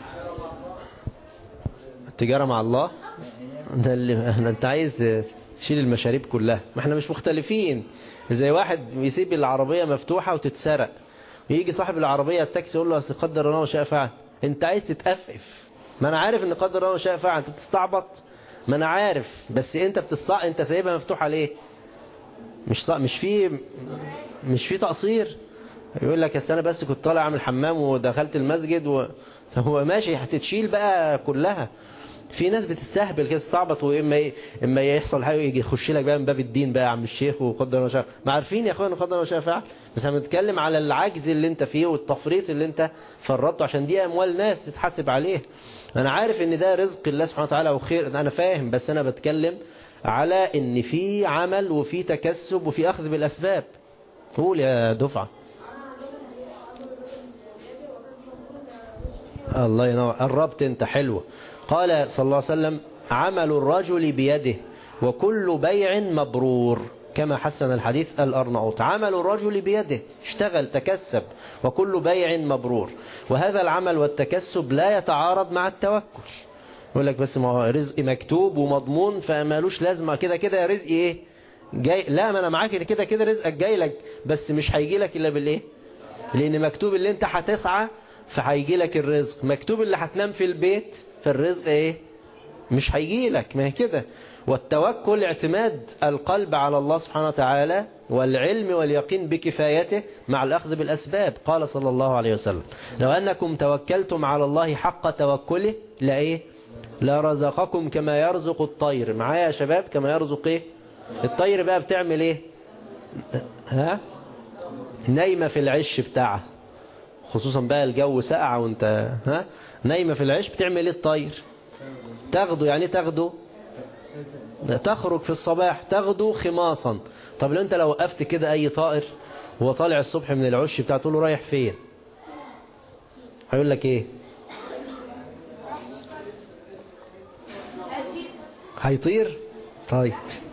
التجارة مع الله ده اللي انت عايز تشيل المشاريب كلها ما احنا مش مختلفين زي واحد يسيب العربية مفتوحة وتتسرق يجي صاحب العربية التاكسي يقول له اصل قدر الله وشاء فعل انت عايز تتأفف ما انا عارف ان قدر الله وشاء فعل انت بتستعبط ما انا عارف بس انت بتستع انت سايبها مفتوحة ليه مش ص... مش في مش في تقصير يقول لك اصل انا بس كنت طالع اعمل حمام ودخلت المسجد و... هو ماشي هتتشيل بقى كلها في ناس بتستهبل كده تستعبط واما ايه اما يحصل حاجه يجي يخش لك بقى من باب الدين بقى يا عم الشيخ وقدر الله شاء ما عارفين يا اخوانا قدر الله شاء فعل بس انا بنتكلم على العجز اللي انت فيه والتفريط اللي انت فرطته عشان دي اموال ناس تتحاسب عليه انا عارف ان ده رزق الله سبحانه وتعالى وخير انا فاهم بس انا بتكلم على ان في عمل وفي تكسب وفي اخذ بالاسباب قول يا دفعه الله ينور قربت انت حلوه قال صلى الله عليه وسلم عمل الرجل بيده وكل بيع مبرور كما حسن الحديث الأرناؤوط عمل الرجل بيده اشتغل تكسب وكل بيع مبرور وهذا العمل والتكسب لا يتعارض مع التوكل يقول لك بس ما هو رزق مكتوب ومضمون فمالوش لازمة كده كده رزق ايه جاي لا ما انا معاك كده كده رزقك جاي لك بس مش هيجي لك الا بالايه لان مكتوب اللي انت هتسعى فهيجي لك الرزق مكتوب اللي هتنام في البيت فالرزق ايه مش هيجي لك ما هي كده والتوكل اعتماد القلب على الله سبحانه وتعالى والعلم واليقين بكفايته مع الأخذ بالأسباب قال صلى الله عليه وسلم لو أنكم توكلتم على الله حق توكله لا إيه لا رزقكم كما يرزق الطير معايا يا شباب كما يرزق إيه الطير بقى بتعمل إيه ها نايمة في العش بتاعها خصوصا بقى الجو ساقع وانت ها نايمة في العش بتعمل ايه الطير تاخده يعني تاخده تخرج في الصباح تاخده خماصا طب لو انت لو وقفت كده اي طائر وهو طالع الصبح من العش بتاعه تقول له رايح فين هيقول لك ايه هيطير طيب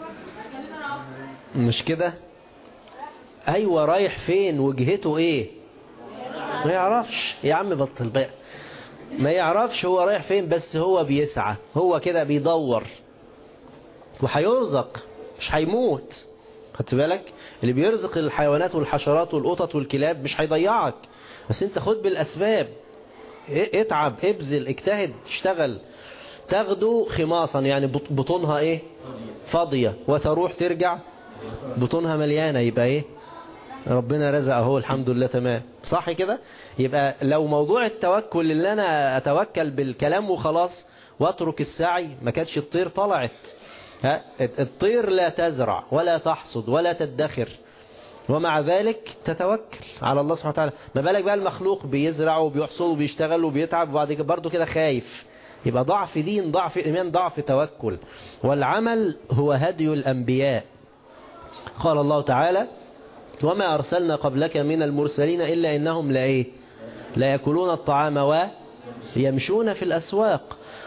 مش كده ايوه رايح فين وجهته ايه ما يعرفش يا عم بطل بقى ما يعرفش هو رايح فين بس هو بيسعى هو كده بيدور وهيرزق مش هيموت خدت بالك اللي بيرزق الحيوانات والحشرات والقطط والكلاب مش هيضيعك بس انت خد بالاسباب اتعب ابذل اجتهد اشتغل تاخده خماصا يعني بطونها ايه فاضية وتروح ترجع بطونها مليانة يبقى ايه ربنا رزق اهو الحمد لله تمام صح كده يبقى لو موضوع التوكل اللي انا اتوكل بالكلام وخلاص واترك السعي ما كانتش الطير طلعت ها الطير لا تزرع ولا تحصد ولا تدخر ومع ذلك تتوكل على الله سبحانه وتعالى ما بالك بقى المخلوق بيزرع وبيحصد وبيشتغل وبيتعب وبعد كده برضه كده خايف يبقى ضعف دين ضعف إيمان ضعف توكل والعمل هو هدي الأنبياء قال الله تعالى وما أرسلنا قبلك من المرسلين إلا إنهم لا إيه لا يأكلون الطعام ويمشون في الأسواق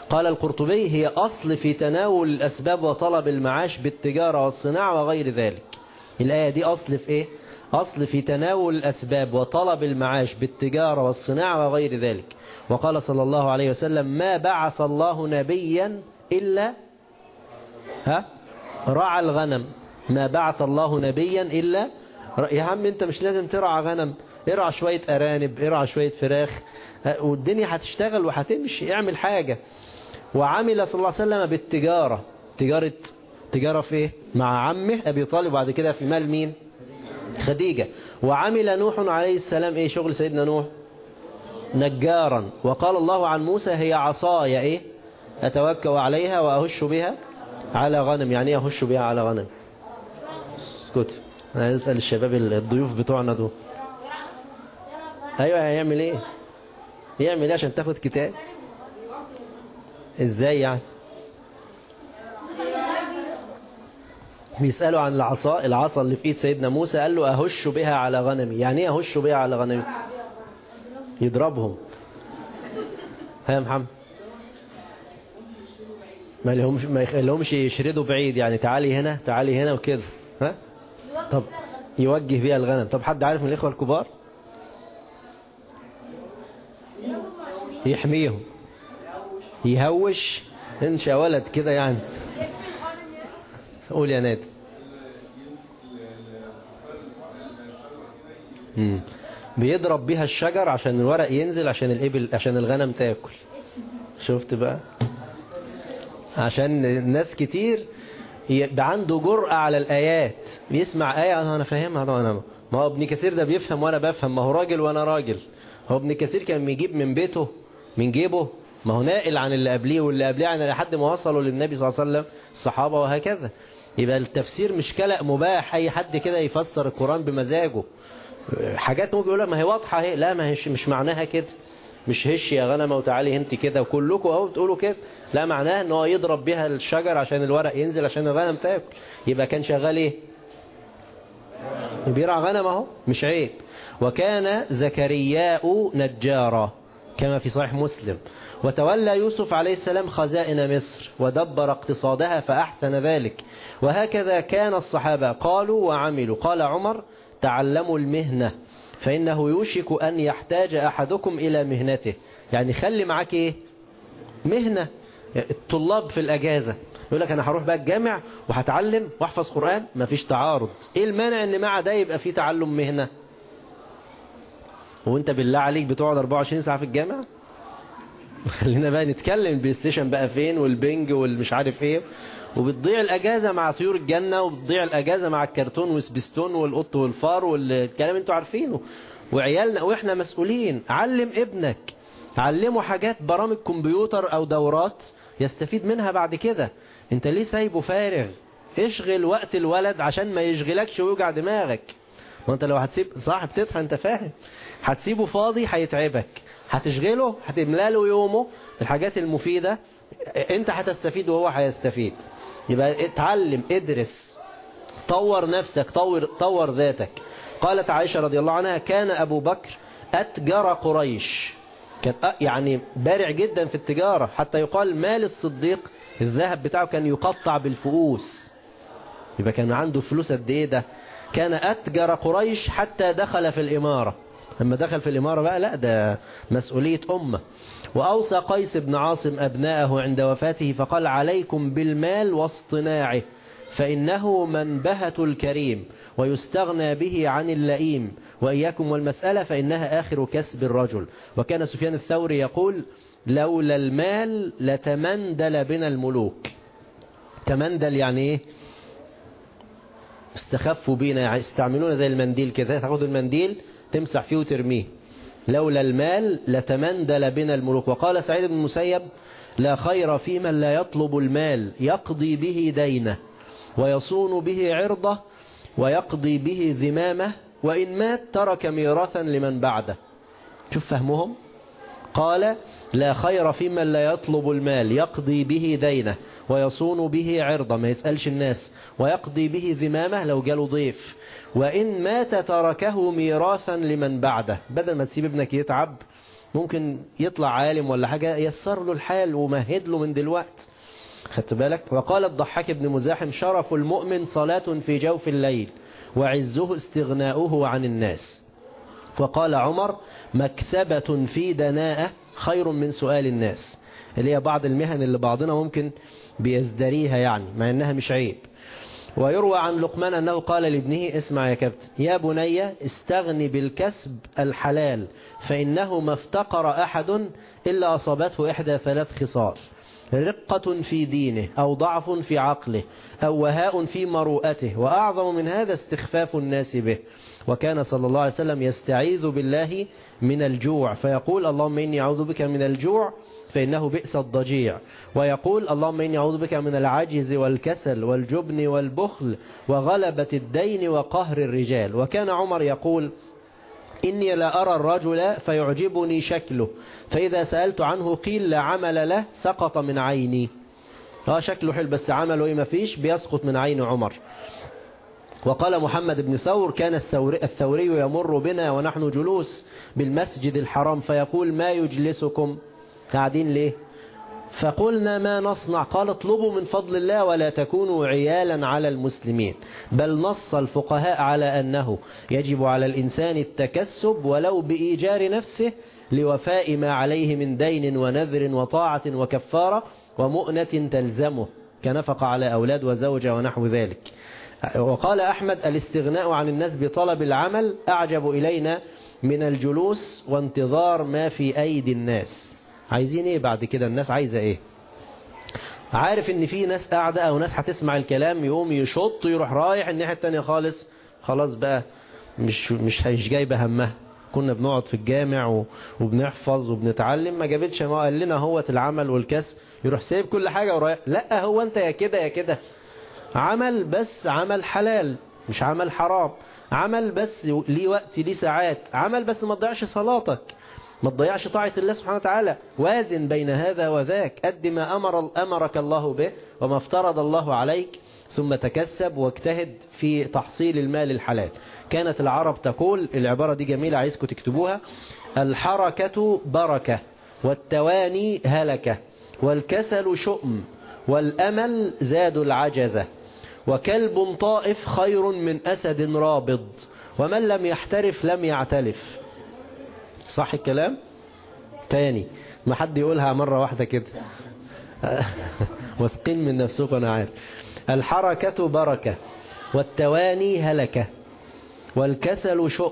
قال القرطبي هي أصل في تناول الأسباب وطلب المعاش بالتجارة والصناعة وغير ذلك الآية دي أصل في إيه؟ أصل في تناول الأسباب وطلب المعاش بالتجارة والصناعة وغير ذلك وقال صلى الله عليه وسلم ما بعث الله نبيا إلا ها رعى الغنم ما بعث الله نبيا إلا يا عم انت مش لازم ترعى غنم ارعى شوية أرانب ارعى شوية فراخ والدنيا هتشتغل وهتمشي اعمل حاجة وعمل صلى الله عليه وسلم بالتجارة تجارة تجارة في ايه مع عمه أبي طالب وبعد كده في مال مين خديجة وعمل نوح عليه السلام ايه شغل سيدنا نوح نجارا وقال الله عن موسى هي عصاي ايه أتوكأ عليها وأهش بها على غنم يعني ايه أهش بها على غنم اسكت انا عايز اسال الشباب الضيوف بتوعنا دول ايوه هيعمل ايه يعمل ايه عشان تاخد كتاب ازاي يعني بيسألوا عن العصا العصا اللي في ايد سيدنا موسى قال له اهش بها على غنمي يعني ايه اهش بها على غنمي يضربهم ها يا محمد ما لهمش ما لهمش يشردوا بعيد يعني تعالي هنا تعالي هنا وكده ها طب يوجه بيها الغنم طب حد عارف من الإخوة الكبار يحميهم يهوش انشى ولد كده يعني قول يا نادي مم. بيضرب بيها الشجر عشان الورق ينزل عشان الإبل عشان الغنم تاكل شفت بقى عشان الناس كتير يبقى عنده جرأة على الآيات بيسمع آية أنا فاهمها أنا ما هو ابن كثير ده بيفهم وأنا بفهم ما هو راجل وأنا راجل هو ابن كثير كان بيجيب من بيته من جيبه ما هو ناقل عن اللي قبليه واللي قبليه عن لحد ما وصلوا للنبي صلى الله عليه وسلم الصحابة وهكذا يبقى التفسير مش كلام مباح أي حد كده يفسر القرآن بمزاجه حاجات ممكن يقولها ما هي واضحة هي لا ما هيش مش معناها كده مش هش يا غنمة وتعالي انت كده وكلكم اهو بتقولوا كده لا معناها ان هو يضرب بها الشجر عشان الورق ينزل عشان الغنم تاكل يبقى كان شغال ايه بيرعى غنم اهو مش عيب وكان زكرياء نجارا كما في صحيح مسلم وتولى يوسف عليه السلام خزائن مصر ودبر اقتصادها فأحسن ذلك وهكذا كان الصحابة قالوا وعملوا قال عمر تعلموا المهنة فإنه يوشك أن يحتاج أحدكم إلى مهنته يعني خلي معاك إيه مهنة الطلاب في الأجازة يقول لك أنا هروح بقى الجامع وهتعلم واحفظ قرآن مفيش تعارض إيه المانع أن مع ده يبقى في تعلم مهنة وانت بالله عليك بتقعد 24 ساعة في الجامع خلينا بقى نتكلم البلاي ستيشن بقى فين والبنج والمش عارف ايه وبتضيع الاجازة مع طيور الجنة وبتضيع الاجازة مع الكرتون وسبستون والقط والفار والكلام انتوا عارفينه وعيالنا واحنا مسؤولين علم ابنك علمه حاجات برامج كمبيوتر او دورات يستفيد منها بعد كده انت ليه سايبه فارغ اشغل وقت الولد عشان ما يشغلكش ويوجع دماغك ما انت لو هتسيب صاحب تضحى انت فاهم هتسيبه فاضي هيتعبك هتشغله هتملى له يومه الحاجات المفيدة انت هتستفيد وهو هيستفيد يبقى اتعلم ادرس طور نفسك طور, طور ذاتك قالت عائشة رضي الله عنها كان أبو بكر أتجر قريش كان يعني بارع جدا في التجارة حتى يقال مال الصديق الذهب بتاعه كان يقطع بالفؤوس يبقى كان عنده فلوس قد ايه ده كان أتجر قريش حتى دخل في الإمارة لما دخل في الإمارة بقى لا ده مسؤولية أمة وأوصى قيس بن عاصم أبناءه عند وفاته فقال عليكم بالمال واصطناعه فإنه منبهة الكريم ويستغنى به عن اللئيم وإياكم والمسألة فإنها آخر كسب الرجل وكان سفيان الثوري يقول لولا المال لتمندل بنا الملوك تمندل يعني ايه استخفوا بينا يعني استعملونا زي المنديل كده تاخد المنديل تمسح فيه وترميه لولا المال لتمندل بنا الملوك وقال سعيد بن المسيب لا خير في من لا يطلب المال يقضي به دينه ويصون به عرضه ويقضي به ذمامه وإن مات ترك ميراثا لمن بعده شوف فهمهم قال لا خير في من لا يطلب المال يقضي به دينه ويصون به عرضه ما يسألش الناس ويقضي به ذمامه لو جاله ضيف وإن مات تركه ميراثا لمن بعده بدل ما تسيب ابنك يتعب ممكن يطلع عالم ولا حاجة يسر له الحال ومهد له من دلوقت خدت بالك وقال الضحاك بن مزاحم شرف المؤمن صلاة في جوف الليل وعزه استغناؤه عن الناس وقال عمر مكسبة في دناءة خير من سؤال الناس اللي هي بعض المهن اللي بعضنا ممكن بيزدريها يعني مع انها مش عيب ويروى عن لقمان أنه قال لابنه اسمع يا كابتن يا بني استغني بالكسب الحلال فإنه ما افتقر أحد إلا أصابته إحدى ثلاث خصال رقة في دينه أو ضعف في عقله أو وهاء في مروءته وأعظم من هذا استخفاف الناس به وكان صلى الله عليه وسلم يستعيذ بالله من الجوع فيقول اللهم إني أعوذ بك من الجوع فإنه بئس الضجيع ويقول اللهم إني أعوذ بك من العجز والكسل والجبن والبخل وغلبة الدين وقهر الرجال وكان عمر يقول إني لا أرى الرجل فيعجبني شكله فإذا سألت عنه قيل لا عمل له سقط من عيني اه شكله حلو بس عمله ايه مفيش بيسقط من عين عمر وقال محمد بن ثور كان الثوري, الثوري يمر بنا ونحن جلوس بالمسجد الحرام فيقول ما يجلسكم قاعدين ليه فقلنا ما نصنع قال اطلبوا من فضل الله ولا تكونوا عيالا على المسلمين بل نص الفقهاء على أنه يجب على الإنسان التكسب ولو بإيجار نفسه لوفاء ما عليه من دين ونذر وطاعة وكفارة ومؤنة تلزمه كنفق على أولاد وزوجة ونحو ذلك وقال أحمد الاستغناء عن الناس بطلب العمل أعجب إلينا من الجلوس وانتظار ما في أيدي الناس عايزين ايه بعد كده الناس عايزة ايه عارف ان في ناس قاعدة او ناس هتسمع الكلام يقوم يشط يروح رايح الناحية التانية خالص خلاص بقى مش مش مش جايبه همها كنا بنقعد في الجامع وبنحفظ وبنتعلم ما جابتش ما قال لنا هو العمل والكسب يروح سايب كل حاجة ورايح لا هو انت يا كده يا كده عمل بس عمل حلال مش عمل حرام عمل بس ليه وقت ليه ساعات عمل بس ما تضيعش صلاتك ما تضيعش طاعة الله سبحانه وتعالى وازن بين هذا وذاك أد ما أمر أمرك الله به وما افترض الله عليك ثم تكسب واجتهد في تحصيل المال الحلال كانت العرب تقول العبارة دي جميلة عايزكم تكتبوها الحركة بركة والتواني هلكة والكسل شؤم والأمل زاد العجزة وكلب طائف خير من أسد رابض ومن لم يحترف لم يعتلف صح الكلام تاني ما حد يقولها مرة واحدة كده واثقين من نفسكم انا عارف الحركة بركة والتواني هلكة والكسل شؤم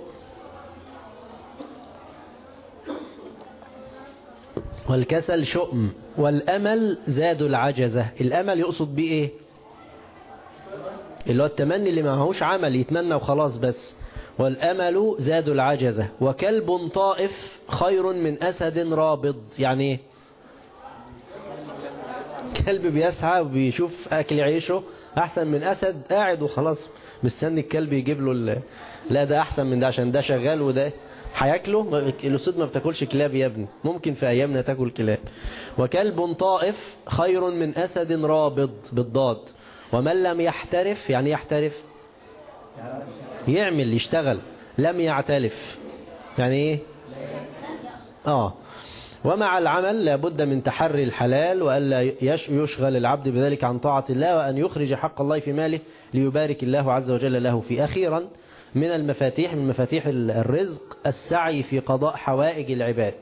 والكسل شؤم والأمل زاد العجزة الأمل يقصد بيه ايه اللي هو التمني اللي معهوش عمل يتمنى وخلاص بس والأمل زاد العجزة وكلب طائف خير من أسد رابض يعني ايه كلب بيسعى وبيشوف أكل عيشه أحسن من أسد قاعد وخلاص مستني الكلب يجيب له ال... لا ده أحسن من ده عشان ده شغال وده هياكله الأسود ما بتاكلش كلاب يا ابني ممكن في أيامنا تاكل كلاب وكلب طائف خير من أسد رابض بالضاد ومن لم يحترف يعني يحترف يعمل يشتغل لم يعتلف يعني ايه اه ومع العمل لابد من تحري الحلال وألا يشغل العبد بذلك عن طاعة الله وأن يخرج حق الله في ماله ليبارك الله عز وجل له فيه أخيرا من المفاتيح من مفاتيح الرزق السعي في قضاء حوائج العباد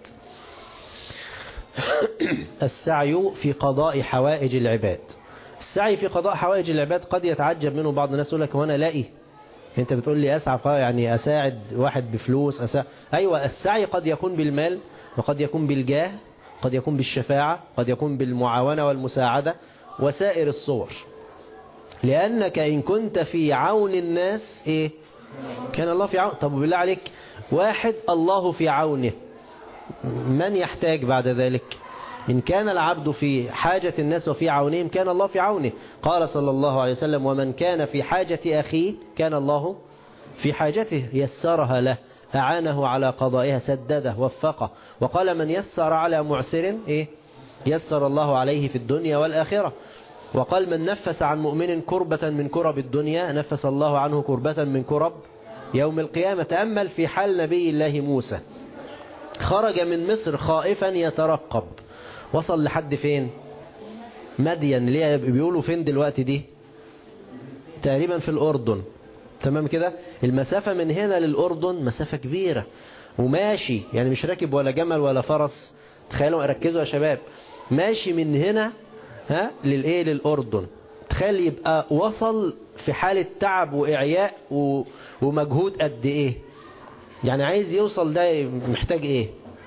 السعي في قضاء حوائج العباد السعي في قضاء حوائج العباد قد يتعجب منه بعض الناس يقول لك وانا لاقي انت بتقول لي اسعى يعني اساعد واحد بفلوس أساعد. ايوه السعي قد يكون بالمال وقد يكون بالجاه قد يكون بالشفاعة قد يكون بالمعاونة والمساعدة وسائر الصور لأنك إن كنت في عون الناس إيه كان الله في عون طب بالله عليك واحد الله في عونه من يحتاج بعد ذلك إن كان العبد في حاجة الناس وفي عونهم كان الله في عونه قال صلى الله عليه وسلم ومن كان في حاجة أخيه كان الله في حاجته يسرها له أعانه على قضائها سدده وفقه وقال من يسر على معسر إيه؟ يسر الله عليه في الدنيا والآخرة وقال من نفس عن مؤمن كربة من كرب الدنيا نفس الله عنه كربة من كرب يوم القيامة تأمل في حال نبي الله موسى خرج من مصر خائفا يترقب وصل لحد فين مدين اللي هي بيقولوا فين دلوقتي دي تقريبا في الأردن تمام كده المسافة من هنا للأردن مسافة كبيرة وماشي يعني مش راكب ولا جمل ولا فرس تخيلوا ركزوا يا شباب ماشي من هنا ها للايه للأردن تخيل يبقى وصل في حالة تعب وإعياء و... ومجهود قد إيه يعني عايز يوصل ده محتاج إيه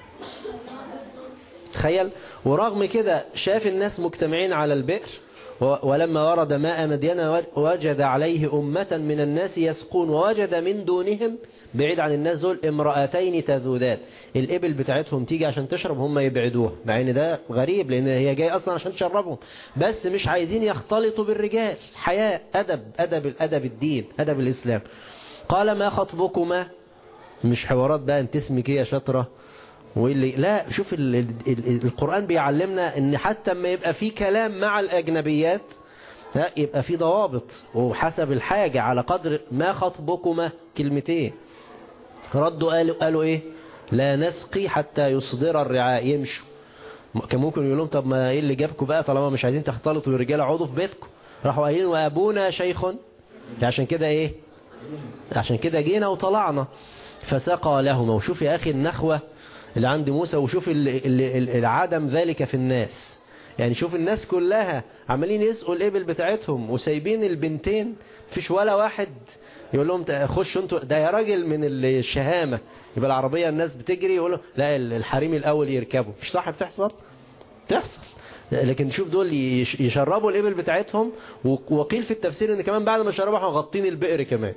تخيل ورغم كده شاف الناس مجتمعين على البئر ولما ورد ماء مدين وجد عليه أمة من الناس يسقون ووجد من دونهم بعيد عن الناس دول امرأتين تذودات الإبل بتاعتهم تيجي عشان تشرب هم يبعدوها مع ان ده غريب لأن هي جاي أصلا عشان تشربهم بس مش عايزين يختلطوا بالرجال حياء أدب أدب الأدب الدين أدب الإسلام قال ما خطبكما مش حوارات بقى انت اسمك ايه يا شطرة واللي لا شوف ال ال ال القرآن بيعلمنا ان حتى ما يبقى في كلام مع الأجنبيات لا يبقى في ضوابط وحسب الحاجة على قدر ما خطبكما كلمتين ردوا قالوا, قالوا ايه لا نسقي حتى يصدر الرعاء يمشوا كان ممكن يقول لهم طب ما ايه اللي جابكم بقى طالما مش عايزين تختلطوا بالرجاله اقعدوا في بيتكم راحوا قايلين وابونا شيخ عشان كده ايه عشان كده جينا وطلعنا فسقى لهما وشوف يا اخي النخوه اللي عند موسى وشوف العدم ذلك في الناس يعني شوف الناس كلها عمالين يسقوا الإبل بتاعتهم وسايبين البنتين فيش ولا واحد يقول لهم خشوا انتوا ده يا راجل من الشهامة يبقى العربية الناس بتجري يقولوا لا الحريم الأول يركبوا مش صح بتحصل تحصل لكن شوف دول يشربوا الإبل بتاعتهم وقيل في التفسير ان كمان بعد ما شربوا غطين البئر كمان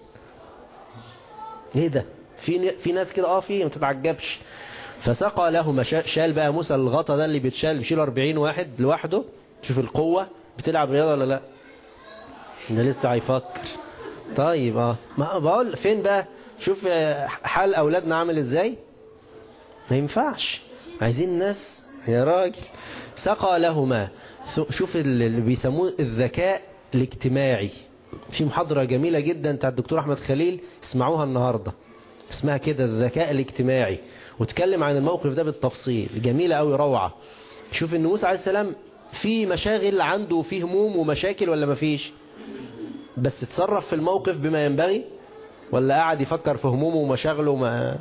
ايه ده في في ناس كده اه في ما تتعجبش فسقى لهما شال بقى موسى الغطا ده اللي بيتشال بيشيل 40 واحد لوحده شوف القوة بتلعب رياضة ولا لا ده لسه هيفكر طيب اه ما بقول فين بقى شوف حال اولادنا عامل ازاي ما ينفعش عايزين ناس يا راجل سقى لهما شوف اللي بيسموه الذكاء الاجتماعي في محاضرة جميلة جدا بتاع الدكتور احمد خليل اسمعوها النهاردة اسمها كده الذكاء الاجتماعي وتكلم عن الموقف ده بالتفصيل جميلة قوي روعة شوف ان موسى عليه السلام في مشاغل عنده وفي هموم ومشاكل ولا مفيش بس اتصرف في الموقف بما ينبغي ولا قاعد يفكر في همومه ومشاغله ما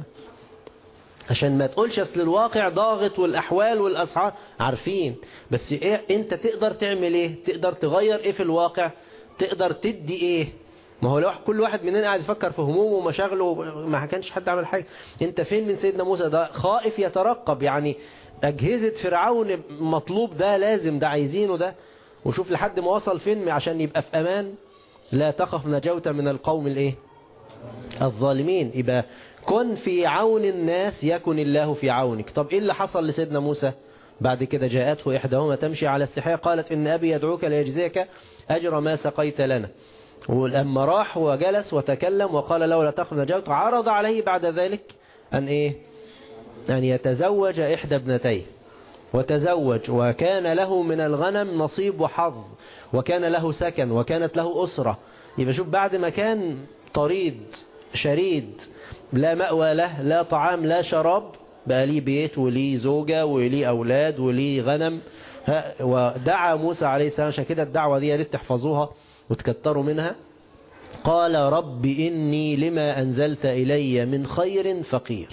عشان ما تقولش اصل الواقع ضاغط والاحوال والاسعار عارفين بس ايه انت تقدر تعمل ايه تقدر تغير ايه في الواقع تقدر تدي ايه ما هو لو كل واحد مننا قاعد يفكر في همومه ومشاغله ما كانش حد عمل حاجة انت فين من سيدنا موسى ده خائف يترقب يعني اجهزة فرعون مطلوب ده لازم ده عايزينه ده وشوف لحد ما وصل فين عشان يبقى في امان لا تخف نجوت من القوم الايه الظالمين يبقى كن في عون الناس يكن الله في عونك طب ايه اللي حصل لسيدنا موسى بعد كده جاءته إحداهما تمشي على استحياء قالت إن أبي يدعوك ليجزيك أجر ما سقيت لنا ولما راح وجلس وتكلم وقال له لا تخف نجوت عرض عليه بعد ذلك أن إيه أن يتزوج إحدى ابنتيه وتزوج وكان له من الغنم نصيب وحظ وكان له سكن وكانت له أسرة يبقى شوف بعد ما كان طريد شريد لا مأوى له لا طعام لا شراب بقى ليه بيت وليه زوجة وليه أولاد وليه غنم ودعا موسى عليه السلام عشان كده الدعوة دي يا ريت تحفظوها وتكتروا منها قال رب إني لما أنزلت إلي من خير فقير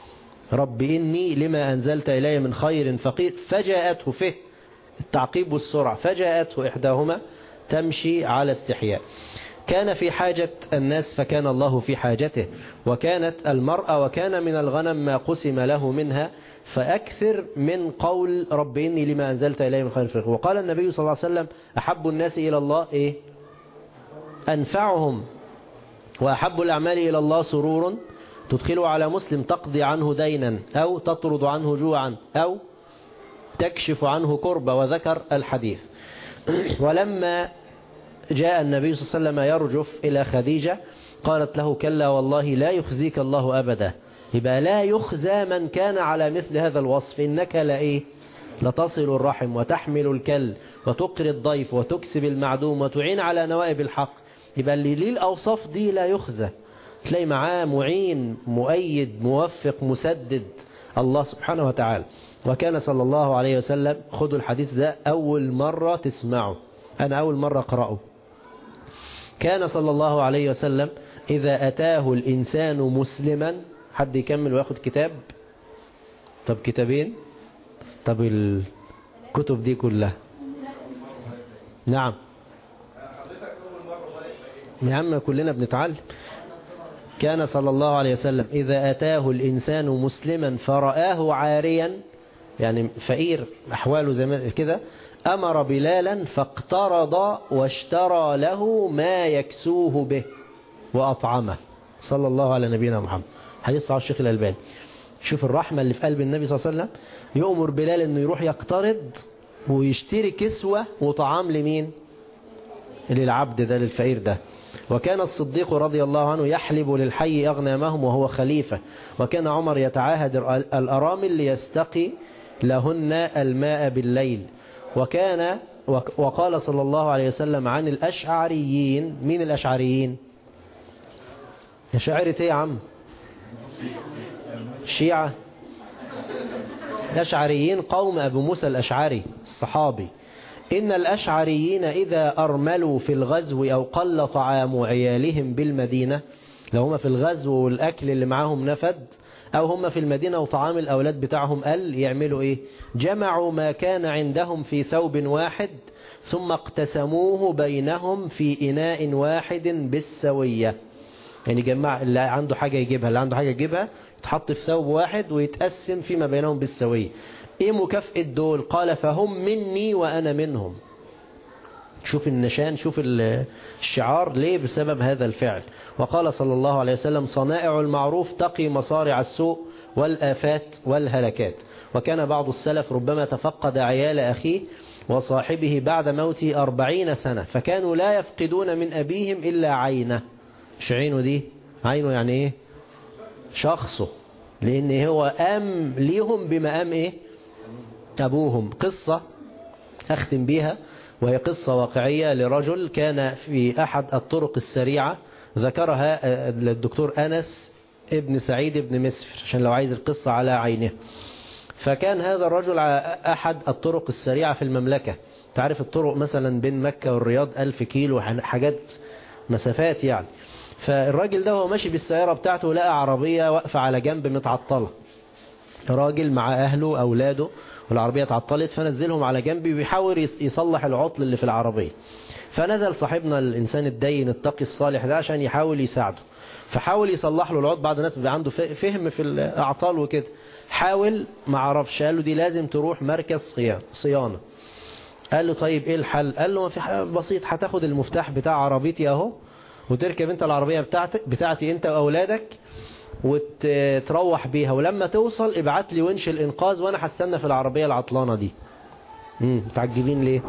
رب إني لما أنزلت إلي من خير فقير فجاءته فيه التعقيب والسرعة فجاءته إحداهما تمشي على استحياء كان في حاجة الناس فكان الله في حاجته وكانت المرأة وكان من الغنم ما قسم له منها فأكثر من قول رب إني لما أنزلت إليه من خير فقير وقال النبي صلى الله عليه وسلم أحب الناس إلى الله إيه أنفعهم وأحب الأعمال إلى الله سرور تدخل على مسلم تقضي عنه دينا أو تطرد عنه جوعا أو تكشف عنه كربة وذكر الحديث ولما جاء النبي صلى الله عليه وسلم يرجف إلى خديجة قالت له كلا والله لا يخزيك الله أبدا يبقى لا يخزى من كان على مثل هذا الوصف إنك لإيه لتصل الرحم وتحمل الكل وتقري الضيف وتكسب المعدوم وتعين على نوائب الحق يبقى اللي ليه الأوصاف دي لا يخزى تلاقي معاه معين مؤيد موفق مسدد الله سبحانه وتعالى وكان صلى الله عليه وسلم خدوا الحديث ده أول مرة تسمعه أنا أول مرة أقرأه كان صلى الله عليه وسلم إذا أتاه الإنسان مسلما حد يكمل وياخد كتاب طب كتابين طب الكتب دي كلها نعم يا عم كلنا بنتعلم كان صلى الله عليه وسلم إذا أتاه الإنسان مسلما فرآه عاريا يعني فقير أحواله زي ما كده أمر بلالا فاقترض واشترى له ما يكسوه به وأطعمه صلى الله على نبينا محمد حديث صحيح الشيخ الألباني شوف الرحمة اللي في قلب النبي صلى الله عليه وسلم يؤمر بلال انه يروح يقترض ويشتري كسوة وطعام لمين للعبد ده للفقير ده وكان الصديق رضي الله عنه يحلب للحي أغنامهم وهو خليفة وكان عمر يتعاهد الأرامل ليستقي لهن الماء بالليل وكان وقال صلى الله عليه وسلم عن الأشعريين مين الأشعريين يا شاعرة ايه يا عم شيعة الأشعريين قوم أبو موسى الأشعري الصحابي إن الأشعريين إذا أرملوا في الغزو أو قل طعام عيالهم بالمدينة لو هم في الغزو والأكل اللي معاهم نفد أو هم في المدينة وطعام الأولاد بتاعهم قل يعملوا إيه جمعوا ما كان عندهم في ثوب واحد ثم اقتسموه بينهم في إناء واحد بالسوية يعني جمع اللي عنده حاجة يجيبها اللي عنده حاجة يجيبها يتحط في ثوب واحد ويتقسم فيما بينهم بالسوية ايه مكافأة دول قال فهم مني وانا منهم شوف النشان شوف الشعار ليه بسبب هذا الفعل وقال صلى الله عليه وسلم صنائع المعروف تقي مصارع السوء والآفات والهلكات وكان بعض السلف ربما تفقد عيال أخيه وصاحبه بعد موته أربعين سنة فكانوا لا يفقدون من أبيهم إلا عينه مش عينه دي عينه يعني ايه شخصه لان هو قام ليهم بمقام ايه ابوهم قصة اختم بيها وهي قصة واقعية لرجل كان في احد الطرق السريعة ذكرها الدكتور انس ابن سعيد ابن مسفر عشان لو عايز القصة على عينه فكان هذا الرجل على احد الطرق السريعة في المملكة تعرف الطرق مثلا بين مكة والرياض ألف كيلو حاجات مسافات يعني فالراجل ده هو ماشي بالسيارة بتاعته لقى عربية واقفة على جنب متعطلة راجل مع أهله أولاده والعربية اتعطلت فنزلهم على جنب ويحاول يصلح العطل اللي في العربية فنزل صاحبنا الإنسان الدين التقي الصالح ده عشان يحاول يساعده فحاول يصلح له العطل بعض الناس بيبقى عنده فهم في الأعطال وكده حاول ما عرفش قال له دي لازم تروح مركز صيانة قال له طيب ايه الحل قال له ما في حاجة بسيط هتاخد المفتاح بتاع عربيتي اهو وتركب انت العربية بتاعتك بتاعتي انت واولادك وتروح بيها ولما توصل ابعت لي ونش الانقاذ وانا هستنى في العربية العطلانة دي امم متعجبين ليه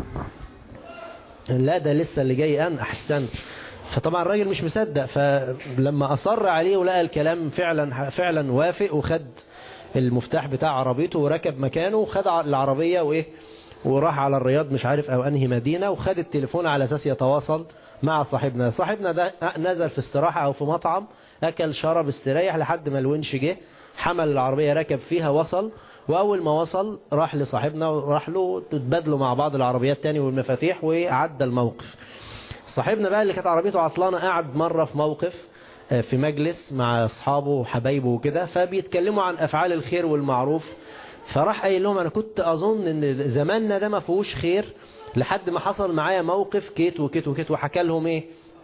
لا ده لسه اللي جاي انا احسن فطبعا الراجل مش مصدق فلما اصر عليه ولقى الكلام فعلا فعلا وافق وخد المفتاح بتاع عربيته وركب مكانه وخد العربية وايه وراح على الرياض مش عارف او انهي مدينة وخد التليفون على اساس يتواصل مع صاحبنا صاحبنا ده نزل في استراحة او في مطعم اكل شرب استريح لحد ما الونش جه حمل العربية ركب فيها وصل واول ما وصل راح لصاحبنا وراح له تتبادلوا مع بعض العربيات تاني والمفاتيح وعدى الموقف صاحبنا بقى اللي كانت عربيته عطلانة قعد مرة في موقف في مجلس مع اصحابه وحبايبه وكده فبيتكلموا عن افعال الخير والمعروف فراح قايل لهم انا كنت اظن ان زماننا ده ما فيهوش خير لحد ما حصل معايا موقف كيت وكيت وكيت وحكى لهم ايه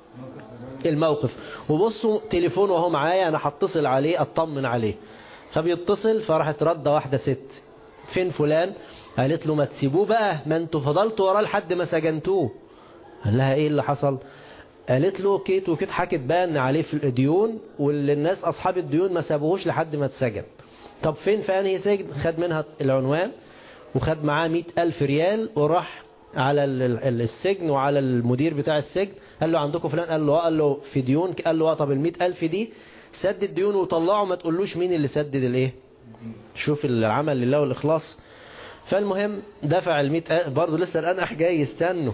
الموقف وبصوا تليفونه وهو معايا انا هتصل عليه اطمن عليه فبيتصل فراحت رده واحده ست فين فلان قالت له ما تسيبوه بقى ما انتوا فضلتوا وراه لحد ما سجنتوه قال لها ايه اللي حصل قالت له كيت وكيت حكت بقى ان عليه في الديون والناس اصحاب الديون ما سابوهوش لحد ما اتسجن طب فين في انهي سجن خد منها العنوان وخد معاه مئة ألف ريال وراح على السجن وعلى المدير بتاع السجن قال له عندكم فلان قال له قال له في ديون قال له طب المئة ألف دي سدد الديون وطلعه ما تقولوش مين اللي سدد الايه شوف العمل لله والإخلاص فالمهم دفع المئة برضه لسه الآن جاي يستنوا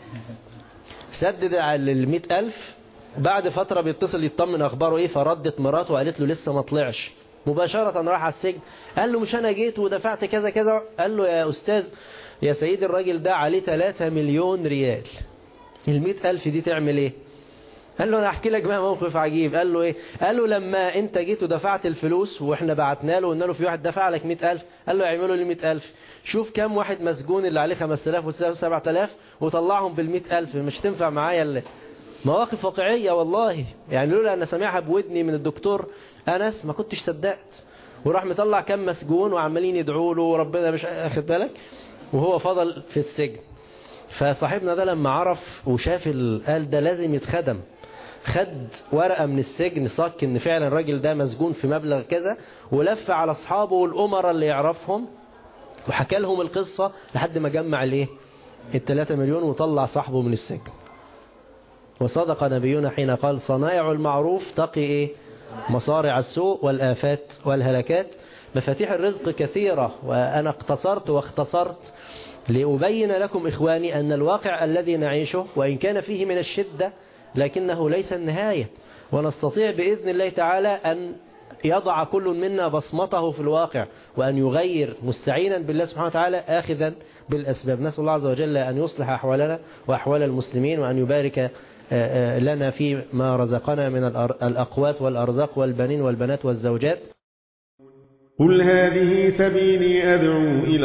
سدد على المئة ألف بعد فترة بيتصل يطمن أخباره إيه فردت مراته وقالت له لسه ما طلعش مباشرة راح على السجن قال له مش أنا جيت ودفعت كذا كذا قال له يا أستاذ يا سيد الراجل ده عليه 3 مليون ريال المئة ألف دي تعمل ايه قال له انا احكي لك بقى موقف عجيب قال له ايه قال له لما انت جيت ودفعت الفلوس واحنا بعتنا له وقلنا له في واحد دفع لك 100000 قال له يعملوا لي 100000 شوف كم واحد مسجون اللي عليه 5000 و7000 وطلعهم بال 100000 مش تنفع معايا اللي. مواقف واقعية والله يعني لولا أن سمعها بودني من الدكتور أنس ما كنتش صدقت وراح مطلع كم مسجون وعمالين يدعوا له وربنا مش أخد بالك وهو فضل في السجن فصاحبنا ده لما عرف وشاف قال ده لازم يتخدم خد ورقة من السجن صك ان فعلا الراجل ده مسجون في مبلغ كذا ولف على اصحابه والامراء اللي يعرفهم وحكى لهم القصة لحد ما جمع الايه الثلاثة مليون وطلع صاحبه من السجن وصدق نبينا حين قال صنائع المعروف تقي ايه مصارع السوء والآفات والهلكات مفاتيح الرزق كثيرة وأنا اقتصرت واختصرت لأبين لكم إخواني أن الواقع الذي نعيشه وإن كان فيه من الشدة لكنه ليس النهاية ونستطيع بإذن الله تعالى أن يضع كل منا بصمته في الواقع وأن يغير مستعينا بالله سبحانه وتعالى آخذا بالأسباب نسأل الله عز وجل أن يصلح أحوالنا وأحوال المسلمين وأن يبارك لنا في ما رزقنا من الأقوات والأرزاق والبنين والبنات والزوجات قل هذه سبيلي أدعو إلى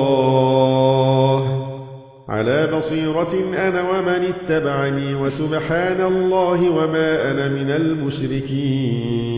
الله على بصيرة أنا ومن اتبعني وسبحان الله وما أنا من المشركين